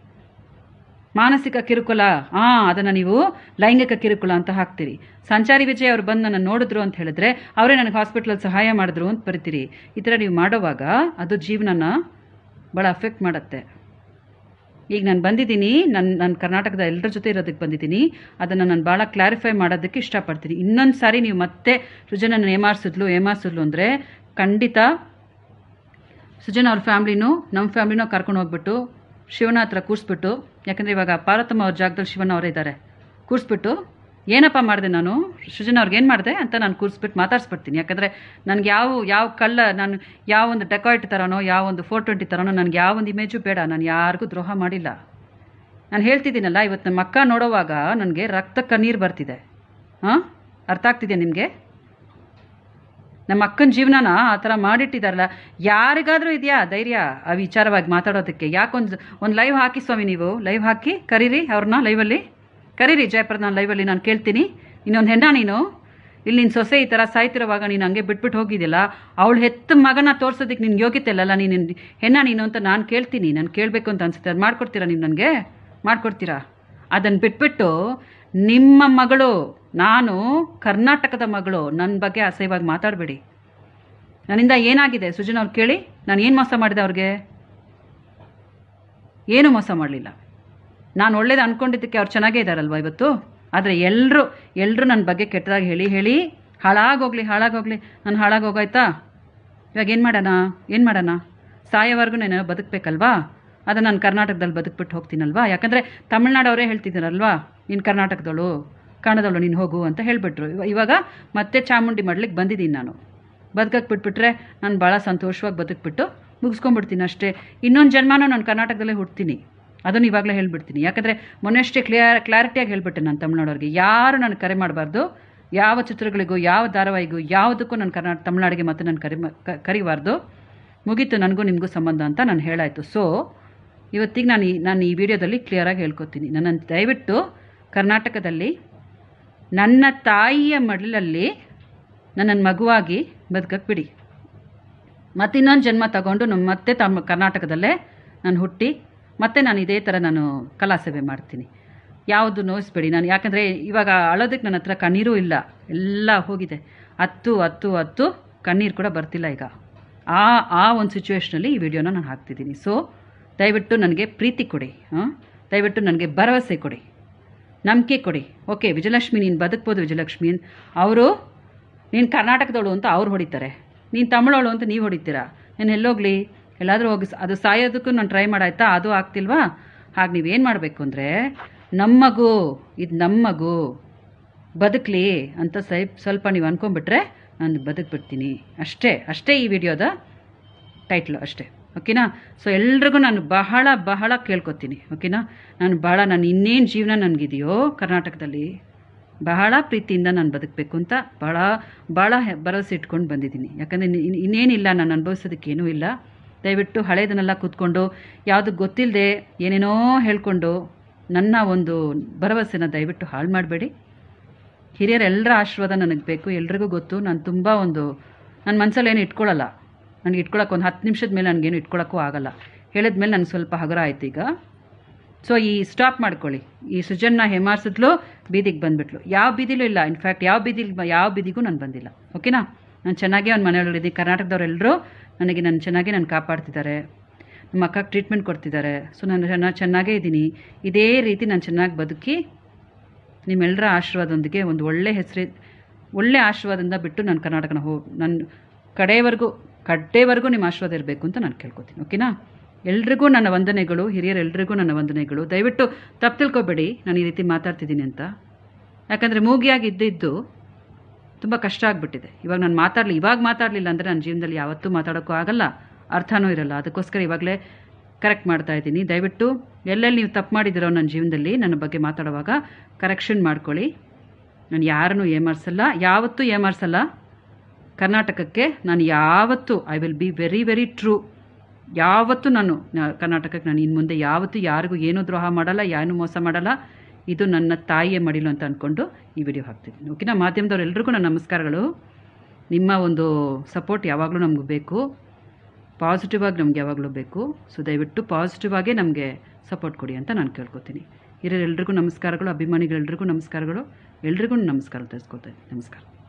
ಮಾನಸಿಕ ಕಿರುಕುಲ ಹಾಂ ಅದನ್ನು ನೀವು ಲೈಂಗಿಕ ಕಿರುಕುಲ ಅಂತ ಹಾಕ್ತೀರಿ ಸಂಚಾರಿ ವಿಜಯ್ ಅವ್ರು ಬಂದು ನನ್ನ ನೋಡಿದ್ರು ಅಂತ ಹೇಳಿದ್ರೆ ಅವರೇ ನನಗೆ ಹಾಸ್ಪಿಟ್ಲಲ್ಲಿ ಸಹಾಯ ಮಾಡಿದ್ರು ಅಂತ ಬರಿತೀರಿ ಈ ಥರ ನೀವು ಮಾಡೋವಾಗ ಅದು ಜೀವನನ ಭಾಳ ಅಫೆಕ್ಟ್ ಮಾಡುತ್ತೆ ಈಗ ನಾನು ಬಂದಿದ್ದೀನಿ ನನ್ನ ನಾನು ಕರ್ನಾಟಕದ ಎಲ್ಲರ ಜೊತೆ ಇರೋದಕ್ಕೆ ಬಂದಿದ್ದೀನಿ ಅದನ್ನು ನಾನು ಭಾಳ ಕ್ಲಾರಿಫೈ ಮಾಡೋದಕ್ಕೆ ಇಷ್ಟಪಡ್ತೀನಿ ಇನ್ನೊಂದು ಸಾರಿ ನೀವು ಮತ್ತೆ ಸೃಜನನ್ನು ಏಮಾರಿಸಿದ್ಲು ಏಮಾರಿಸಿದ್ಲು ಅಂದರೆ ಖಂಡಿತ ಸುಜನ್ ಅವ್ರ ಫ್ಯಾಮ್ಲಿನೂ ನಮ್ಮ ಫ್ಯಾಮ್ಲಿನೂ ಕರ್ಕೊಂಡು ಹೋಗ್ಬಿಟ್ಟು ಶಿವನ ಹತ್ರ ಕೂರಿಸ್ಬಿಟ್ಟು ಯಾಕಂದರೆ ಇವಾಗ ಪಾರ್ವತಮ್ಮ ಅವ್ರ ಜಾಗದಲ್ಲಿ ಶಿವನ ಅವರೇ ಇದ್ದಾರೆ ಕೂರಿಸ್ಬಿಟ್ಟು ಏನಪ್ಪ ಮಾಡಿದೆ ನಾನು ಸೃಜನ್ ಅವ್ರಿಗೆ ಏನು ಮಾಡಿದೆ ಅಂತ ನಾನು ಕೂರಿಸ್ಬಿಟ್ಟು ಮಾತಾಡ್ಸ್ಬಿಡ್ತೀನಿ ಯಾಕಂದರೆ ನನಗೆ ಯಾವ ಯಾವ ಕಳ್ಳ ನಾನು ಯಾವ ಒಂದು ಡೆಕಾಯ್ಟ್ ಥರನೋ ಯಾವ ಒಂದು ಫೋರ್ ಟ್ವೆಂಟಿ ಥರನೋ ನನಗೆ ಯಾವ ಒಂದು ಇಮೇಜು ಬೇಡ ನಾನು ಯಾರಿಗೂ ದ್ರೋಹ ಮಾಡಿಲ್ಲ ನಾನು ಹೇಳ್ತಿದ್ದೀನಲ್ಲ ಇವತ್ತು ನಮ್ಮ ಅಕ್ಕ ನೋಡೋವಾಗ ನನಗೆ ರಕ್ತ ಕಣ್ಣೀರು ಬರ್ತಿದೆ ಹಾಂ ಅರ್ಥ ಆಗ್ತಿದೆಯಾ ನಿಮಗೆ ನಮ್ಮ ಅಕ್ಕನ ಜೀವನನ ಆ ಥರ ಮಾಡಿಟ್ಟಿದ್ದಾರಲ್ಲ ಯಾರಿಗಾದರೂ ಇದೆಯಾ ಧೈರ್ಯ ಆ ವಿಚಾರವಾಗಿ ಮಾತಾಡೋದಕ್ಕೆ ಯಾಕೊಂದು ಒಂದು ಲೈವ್ ಹಾಕಿ ಸ್ವಾಮಿ ನೀವು ಲೈವ್ ಹಾಕಿ ಕರೀರಿ ಅವ್ರನ್ನ ಲೈವಲ್ಲಿ ಕರೀರಿ ಜಯಪ್ರದ ನಾನು ಲೈವಲ್ಲಿ ನಾನು ಕೇಳ್ತೀನಿ ಇನ್ನೊಂದು ಹೆಣ್ಣ ನೀನು ಇಲ್ಲಿ ನಿನ್ನ ಸೊಸೆ ಈ ಥರ ಸಾಯ್ತಿರೋವಾಗ ನೀನು ಹಂಗೆ ಬಿಟ್ಬಿಟ್ಟು ಹೋಗಿದ್ದಿಲ್ಲ ಅವಳು ಹೆತ್ತ ಮಗನ ತೋರ್ಸೋದಕ್ಕೆ ನಿನ್ಗೆ ಯೋಗ್ಯತೆ ಇಲ್ಲಲ್ಲ ನೀನು ಹೆಣ್ಣ ನೀನು ಅಂತ ನಾನು ಕೇಳ್ತೀನಿ ನಾನು ಕೇಳಬೇಕು ಅಂತ ಅನ್ಸುತ್ತೆ ಅದು ಮಾಡ್ಕೊಡ್ತೀರಾ ನೀವು ನನಗೆ ಮಾಡ್ಕೊಡ್ತೀರಾ ಅದನ್ನು ಬಿಟ್ಬಿಟ್ಟು ನಿಮ್ಮ ಮಗಳು ನಾನು ಕರ್ನಾಟಕದ ಮಗಳು ನನ್ನ ಬಗ್ಗೆ ಅಸಹ್ಯವಾಗಿ ಮಾತಾಡಬೇಡಿ ನನ್ನಿಂದ ಏನಾಗಿದೆ ಸುಜನ್ ಅವ್ರು ಕೇಳಿ ನಾನು ಏನು ಮೋಸ ಮಾಡಿದೆ ಅವ್ರಿಗೆ ಏನು ಮೋಸ ಮಾಡಲಿಲ್ಲ ನಾನು ಒಳ್ಳೇದು ಅಂದ್ಕೊಂಡಿದ್ದಕ್ಕೆ ಅವ್ರು ಚೆನ್ನಾಗೇ ಇದ್ದಾರಲ್ವ ಇವತ್ತು ಆದರೆ ಎಲ್ಲರೂ ಎಲ್ಲರೂ ನನ್ನ ಬಗ್ಗೆ ಕೆಟ್ಟದಾಗಿ ಹೇಳಿ ಹೇಳಿ ಹಾಳಾಗೋಗ್ಲಿ ಹಾಳಾಗೋಗ್ಲಿ ನಾನು ಹಾಳಾಗೋಗಾಯ್ತಾ ಇವಾಗ ಏನು ಮಾಡೋಣ ಏನು ಮಾಡೋಣ ಸಾಯೋವರೆಗೂ ನಾನು ಬದುಕಬೇಕಲ್ವಾ ಅದನ್ನು ನಾನು ಕರ್ನಾಟಕದಲ್ಲಿ ಬದುಕ್ಬಿಟ್ಟು ಹೋಗ್ತೀನಲ್ವಾ ಯಾಕಂದರೆ ತಮಿಳ್ನಾಡವರೇ ಹೇಳ್ತಿದ್ದಾರಲ್ವಾ ನೀನು ಕರ್ನಾಟಕದವಳು ಕನ್ನಡದವಳು ನೀನು ಹೋಗು ಅಂತ ಹೇಳಿಬಿಟ್ರು ಇವಾಗ ಮತ್ತೆ ಚಾಮುಂಡಿ ಮಾಡ್ಲಿಕ್ಕೆ ಬಂದಿದ್ದೀನಿ ನಾನು ಬದುಕಕ್ಕೆ ಬಿಟ್ಬಿಟ್ರೆ ನಾನು ಭಾಳ ಸಂತೋಷವಾಗಿ ಬದುಕ್ಬಿಟ್ಟು ಮುಗಿಸ್ಕೊಂಡ್ಬಿಡ್ತೀನಿ ಅಷ್ಟೇ ಇನ್ನೊಂದು ಜನ್ಮನೂ ನಾನು ಕರ್ನಾಟಕದಲ್ಲೇ ಹುಡ್ತೀನಿ ಅದನ್ನು ಇವಾಗಲೇ ಹೇಳ್ಬಿಡ್ತೀನಿ ಯಾಕಂದರೆ ಮೊನ್ನೆಷ್ಟೇ ಕ್ಲಿಯರ್ ಕ್ಲಾರಿಟಿಯಾಗಿ ಹೇಳ್ಬಿಟ್ಟೆ ನಾನು ತಮಿಳ್ನಾಡವ್ರಿಗೆ ಯಾರು ನಾನು ಕರೆ ಮಾಡಬಾರ್ದು ಯಾವ ಚಿತ್ರಗಳಿಗೂ ಯಾವ ಧಾರಾವಾಹಿಗೂ ಯಾವುದಕ್ಕೂ ನಾನು ಕರ್ನಾಟಕ ತಮಿಳ್ನಾಡಿಗೆ ಮತ್ತೆ ನಾನು ಕರೆ ಮ- ಕ- ಕರಿಬಾರ್ದು ಮುಗೀತು ನನಗೂ ನಿಮಗೂ ಸಂಬಂಧ ಅಂತ ನಾನು ಹೇಳಾಯಿತು ಸೊ ಇವತ್ತಿಗೆ ನಾನು ಈ ನಾನು ಈ ವಿಡಿಯೋದಲ್ಲಿ ಕ್ಲಿಯರಾಗಿ ಹೇಳ್ಕೊತೀನಿ ನನ್ನನ್ನು ದಯವಿಟ್ಟು ಕರ್ನಾಟಕದಲ್ಲಿ ನನ್ನ ತಾಯಿಯ ಮಡಲಲ್ಲಿ ನನ್ನನ್ನು ಮಗುವಾಗಿ ಬದುಕಕ್ಕೆ ಬಿಡಿ ಮತ್ತೆ ಇನ್ನೊಂದು ಜನ್ಮ ತಗೊಂಡು ನಮ್ಮ ಮತ್ತೆ ತಮ್ಮ ಕರ್ನಾಟಕದಲ್ಲೇ ನಾನು ಹುಟ್ಟಿ ಮತ್ತೆ ನಾನು ಇದೇ ಥರ ನಾನು ಕಲಾ ಸೇವೆ ಮಾಡ್ತೀನಿ ಯಾವುದು ನೋಯಿಸ್ಬೇಡಿ ನಾನು ಯಾಕಂದರೆ ಇವಾಗ ಅಳೋದಕ್ಕೆ ನನ್ನ ಹತ್ರ ಕಣ್ಣೀರೂ ಇಲ್ಲ ಎಲ್ಲ ಹೋಗಿದೆ ಹತ್ತು ಹತ್ತು ಹತ್ತು ಕಣ್ಣೀರು ಕೂಡ ಬರ್ತಿಲ್ಲ ಈಗ ಆ ಆ ಒಂದು ಸಿಚುವೇಶ್ನಲ್ಲಿ ಈ ವಿಡಿಯೋನ ನಾನು ಹಾಕ್ತಿದ್ದೀನಿ ಸೊ ದಯವಿಟ್ಟು ನನಗೆ ಪ್ರೀತಿ ಕೊಡಿ ಹಾಂ ದಯವಿಟ್ಟು ನನಗೆ ಭರವಸೆ ಕೊಡಿ ನಂಬಿಕೆ ಕೊಡಿ ಓಕೆ ವಿಜಯಲಕ್ಷ್ಮಿ ನೀನು ಬದುಕ್ಬೋದು ವಿಜಯಲಕ್ಷ್ಮಿ ಅವರು ನೀನು ಕರ್ನಾಟಕದವಳು ಅಂತ ಅವ್ರು ಹೊಡಿತಾರೆ ನೀನು ತಮಿಳೋಳು ಅಂತ ನೀವು ಹೊಡಿತೀರಾ ನಾನು ಎಲ್ಲೋಗ್ಲಿ ಎಲ್ಲಾದರೂ ಹೋಗಿ ಸ- ಅದು ಸಾಯೋದಕ್ಕೂ ನಾನು ಟ್ರೈ ಮಾಡಾಯ್ತಾ ಅದು ಆಗ್ತಿಲ್ವಾ ಹಾಗೆ ನೀವೇನು ಮಾಡಬೇಕು ಅಂದರೆ ನಮ್ಮಗು ಇದು ನಮ್ಮಗು ಬದುಕಲಿ ಅಂತ ಸೈ ಸ್ವಲ್ಪ ನೀವು ಅನ್ಕೊಂಬಿಟ್ರೆ ನಾನು ಬದುಕ್ಬಿಡ್ತೀನಿ ಅಷ್ಟೇ ಅಷ್ಟೇ ಈ ವಿಡಿಯೋದ ಟೈಟ್ಲು ಅಷ್ಟೇ ಓಕೆನಾ ಸೊ ಎಲ್ರಿಗೂ ನಾನು ಬಹಳ ಬಹಳ ಕೇಳ್ಕೊತೀನಿ ಓಕೆನಾ ನಾನು ಬಹಳ ನಾನು ಇನ್ನೇನು ಜೀವನ ನನಗಿದೆಯೋ ಕರ್ನಾಟಕದಲ್ಲಿ ಬಹಳ ಪ್ರೀತಿಯಿಂದ ನಾನು ಬದುಕಬೇಕು ಅಂತ ಭಾಳ ಭಾಳ ಹೆ- ಭರವಸೆ ಇಟ್ಕೊಂಡು ಬಂದಿದ್ದೀನಿ ಯಾಕಂದರೆ ಇನ್ನೇನಿಲ್ಲ ನಾನು ಅನುಭವಿಸೋದಕ್ಕೇನೂ ಇಲ್ಲ ದಯವಿಟ್ಟು ಹಳೇದನ್ನೆಲ್ಲ ಕೂತ್ಕೊಂಡು ಯಾವುದು ಗೊತ್ತಿಲ್ಲದೆ ಏನೇನೋ ಹೇಳ್ಕೊಂಡು ನನ್ನ ಒಂದು ಭರವಸೆನ ದಯವಿಟ್ಟು ಹಾಳು ಮಾಡಬೇಡಿ ಹಿರಿಯರೆಲ್ಲರ ಆಶೀರ್ವಾದ ನನಗೆ ಬೇಕು ಎಲ್ರಿಗೂ ಗೊತ್ತು ನಾನು ತುಂಬ ಒಂದು ನನ್ನ ಮನಸ್ಸಲ್ಲಿ ಏನು ಇಟ್ಕೊಳ್ಳಲ್ಲ ನನಗೆ ಇಟ್ಕೊಳಕ್ಕೆ ಒಂದು ಹತ್ತು ನಿಮಿಷದ ಮೇಲೆ ನನಗೇನು ಇಟ್ಕೊಳ್ಳೋಕ್ಕೂ ಆಗಲ್ಲ ಹೇಳಿದ್ಮೇಲೆ ನನಗೆ ಸ್ವಲ್ಪ ಹಗುರ ಆಯ್ತು ಈಗ ಸೊ ಈ ಸ್ಟಾಪ್ ಮಾಡ್ಕೊಳ್ಳಿ ಈ ಸುಜನ್ನ ಹೆಮಾರ್ಸಿದ್ಲು ಬೀದಿಗೆ ಬಂದ್ಬಿಟ್ಲು ಯಾವ ಬೀದಿಲೂ ಇಲ್ಲ ಇನ್ಫ್ಯಾಕ್ಟ್ ಯಾವ ಬೀದಿಲಿ ಯಾವ ಬೀದಿಗೂ ನಾನು ಬಂದಿಲ್ಲ ಓಕೆನಾ ನಾನು ಚೆನ್ನಾಗೇ ಒಂದು ಮನೆಯೊಳಗಿದ್ದೀನಿ ಕರ್ನಾಟಕದವರೆಲ್ಲರೂ ನನಗೆ ನಾನು ಚೆನ್ನಾಗಿ ನಾನು ಕಾಪಾಡ್ತಿದ್ದಾರೆ ನಮ್ಮ ಅಕ್ಕಗೆ ಟ್ರೀಟ್ಮೆಂಟ್ ಕೊಡ್ತಿದ್ದಾರೆ ಸೊ ನಾನು ಚೆನ್ನಾಗಿ ಚೆನ್ನಾಗೇ ಇದ್ದೀನಿ ಇದೇ ರೀತಿ ನಾನು ಚೆನ್ನಾಗಿ ಬದುಕಿ ನಿಮ್ಮೆಲ್ಲರ ಆಶೀರ್ವಾದದೊಂದಿಗೆ ಒಂದು ಒಳ್ಳೆ ಹೆಸರು ಒಳ್ಳೆ ಆಶೀರ್ವಾದದಿಂದ ಬಿಟ್ಟು ನಾನು ಕರ್ನಾಟಕನ ಹೋ ನನ್ನ ಕಡೆಯವರೆಗೂ ಕಡೆಯವರೆಗೂ ನಿಮ್ಮ ಆಶೀರ್ವಾದ ಇರಬೇಕು ಅಂತ ನಾನು ಕೇಳ್ಕೊತೀನಿ ಓಕೆನಾ ಎಲ್ರಿಗೂ ನನ್ನ ವಂದನೆಗಳು ಹಿರಿಯರೆಲ್ರಿಗೂ ನನ್ನ ವಂದನೆಗಳು ದಯವಿಟ್ಟು ತಪ್ಪು ತಿಳ್ಕೊಬೇಡಿ ನಾನು ಈ ರೀತಿ ಮಾತಾಡ್ತಿದ್ದೀನಿ ಅಂತ ಯಾಕಂದರೆ ಮೂಗಿಯಾಗಿ ಇದ್ದಿದ್ದು ತುಂಬ ಕಷ್ಟ ಆಗಿಬಿಟ್ಟಿದೆ ಇವಾಗ ನಾನು ಮಾತಾಡಲಿ ಇವಾಗ ಮಾತಾಡಲಿಲ್ಲ ಅಂದರೆ ನನ್ನ ಜೀವನದಲ್ಲಿ ಯಾವತ್ತೂ ಮಾತಾಡೋಕ್ಕೂ ಆಗಲ್ಲ ಅರ್ಥನೂ ಇರಲ್ಲ ಅದಕ್ಕೋಸ್ಕರ ಇವಾಗಲೇ ಕರೆಕ್ಟ್ ಮಾಡ್ತಾ ಇದ್ದೀನಿ ದಯವಿಟ್ಟು ಎಲ್ಲೆಲ್ಲಿ ನೀವು ತಪ್ಪು ಮಾಡಿದಿರೋ ನನ್ನ ಜೀವನದಲ್ಲಿ ನನ್ನ ಬಗ್ಗೆ ಮಾತಾಡುವಾಗ ಕರೆಕ್ಷನ್ ಮಾಡ್ಕೊಳ್ಳಿ ನಾನು ಯಾರನ್ನೂ ಏಮಾರಿಸಲ್ಲ ಯಾವತ್ತೂ ಏಮಾರಿಸಲ್ಲ ಕರ್ನಾಟಕಕ್ಕೆ ನಾನು ಯಾವತ್ತೂ I will be very very true ಯಾವತ್ತೂ ನಾನು ನ- ಕರ್ನಾಟಕಕ್ಕೆ ನಾನು ಇನ್ನು ಮುಂದೆ ಯಾವತ್ತೂ ಯಾರಿಗೂ ಏನೂ ದ್ರೋಹ ಮಾಡಲ್ಲ ಯಾರೂ ಮೋಸ ಮಾಡಲ್ಲ ಇದು ನನ್ನ ತಾಯಿಯ ಮಡಿಲು ಅಂತ ಅಂದ್ಕೊಂಡು ಈ ವಿಡಿಯೋ ಹಾಕ್ತಿದ್ದೀನಿ ಓಕೆನಾ ಮಾಧ್ಯಮದವ್ರು ಎಲ್ರಿಗೂ ನನ್ನ ನಮಸ್ಕಾರಗಳು ನಿಮ್ಮ ಒಂದು ಸಪೋರ್ಟ್ ಯಾವಾಗಲೂ ನಮಗೂ ಬೇಕು ಪಾಸಿಟಿವ್ ಆಗಿ ನಮ್ಗೆ ಯಾವಾಗಲೂ ಬೇಕು ಸೊ ದಯವಿಟ್ಟು ಪಾಸಿಟಿವ್ ಆಗೇ ನಮಗೆ ಸಪೋರ್ಟ್ ಕೊಡಿ ಅಂತ ನಾನು ಕೇಳ್ಕೊತೀನಿ ಹಿರಿಯರೆಲ್ರಿಗೂ ನಮಸ್ಕಾರಗಳು ಅಭಿಮಾನಿಗಳೆಲ್ರಿಗೂ ನಮಸ್ಕಾರಗಳು ಎಲ್ರಿಗೂ ನಮಸ್ಕಾರ ತಿಳಿಸ್ಕೊಳ್ತಾ ಇದ್ದೀನಿ ನಮಸ್ಕಾರ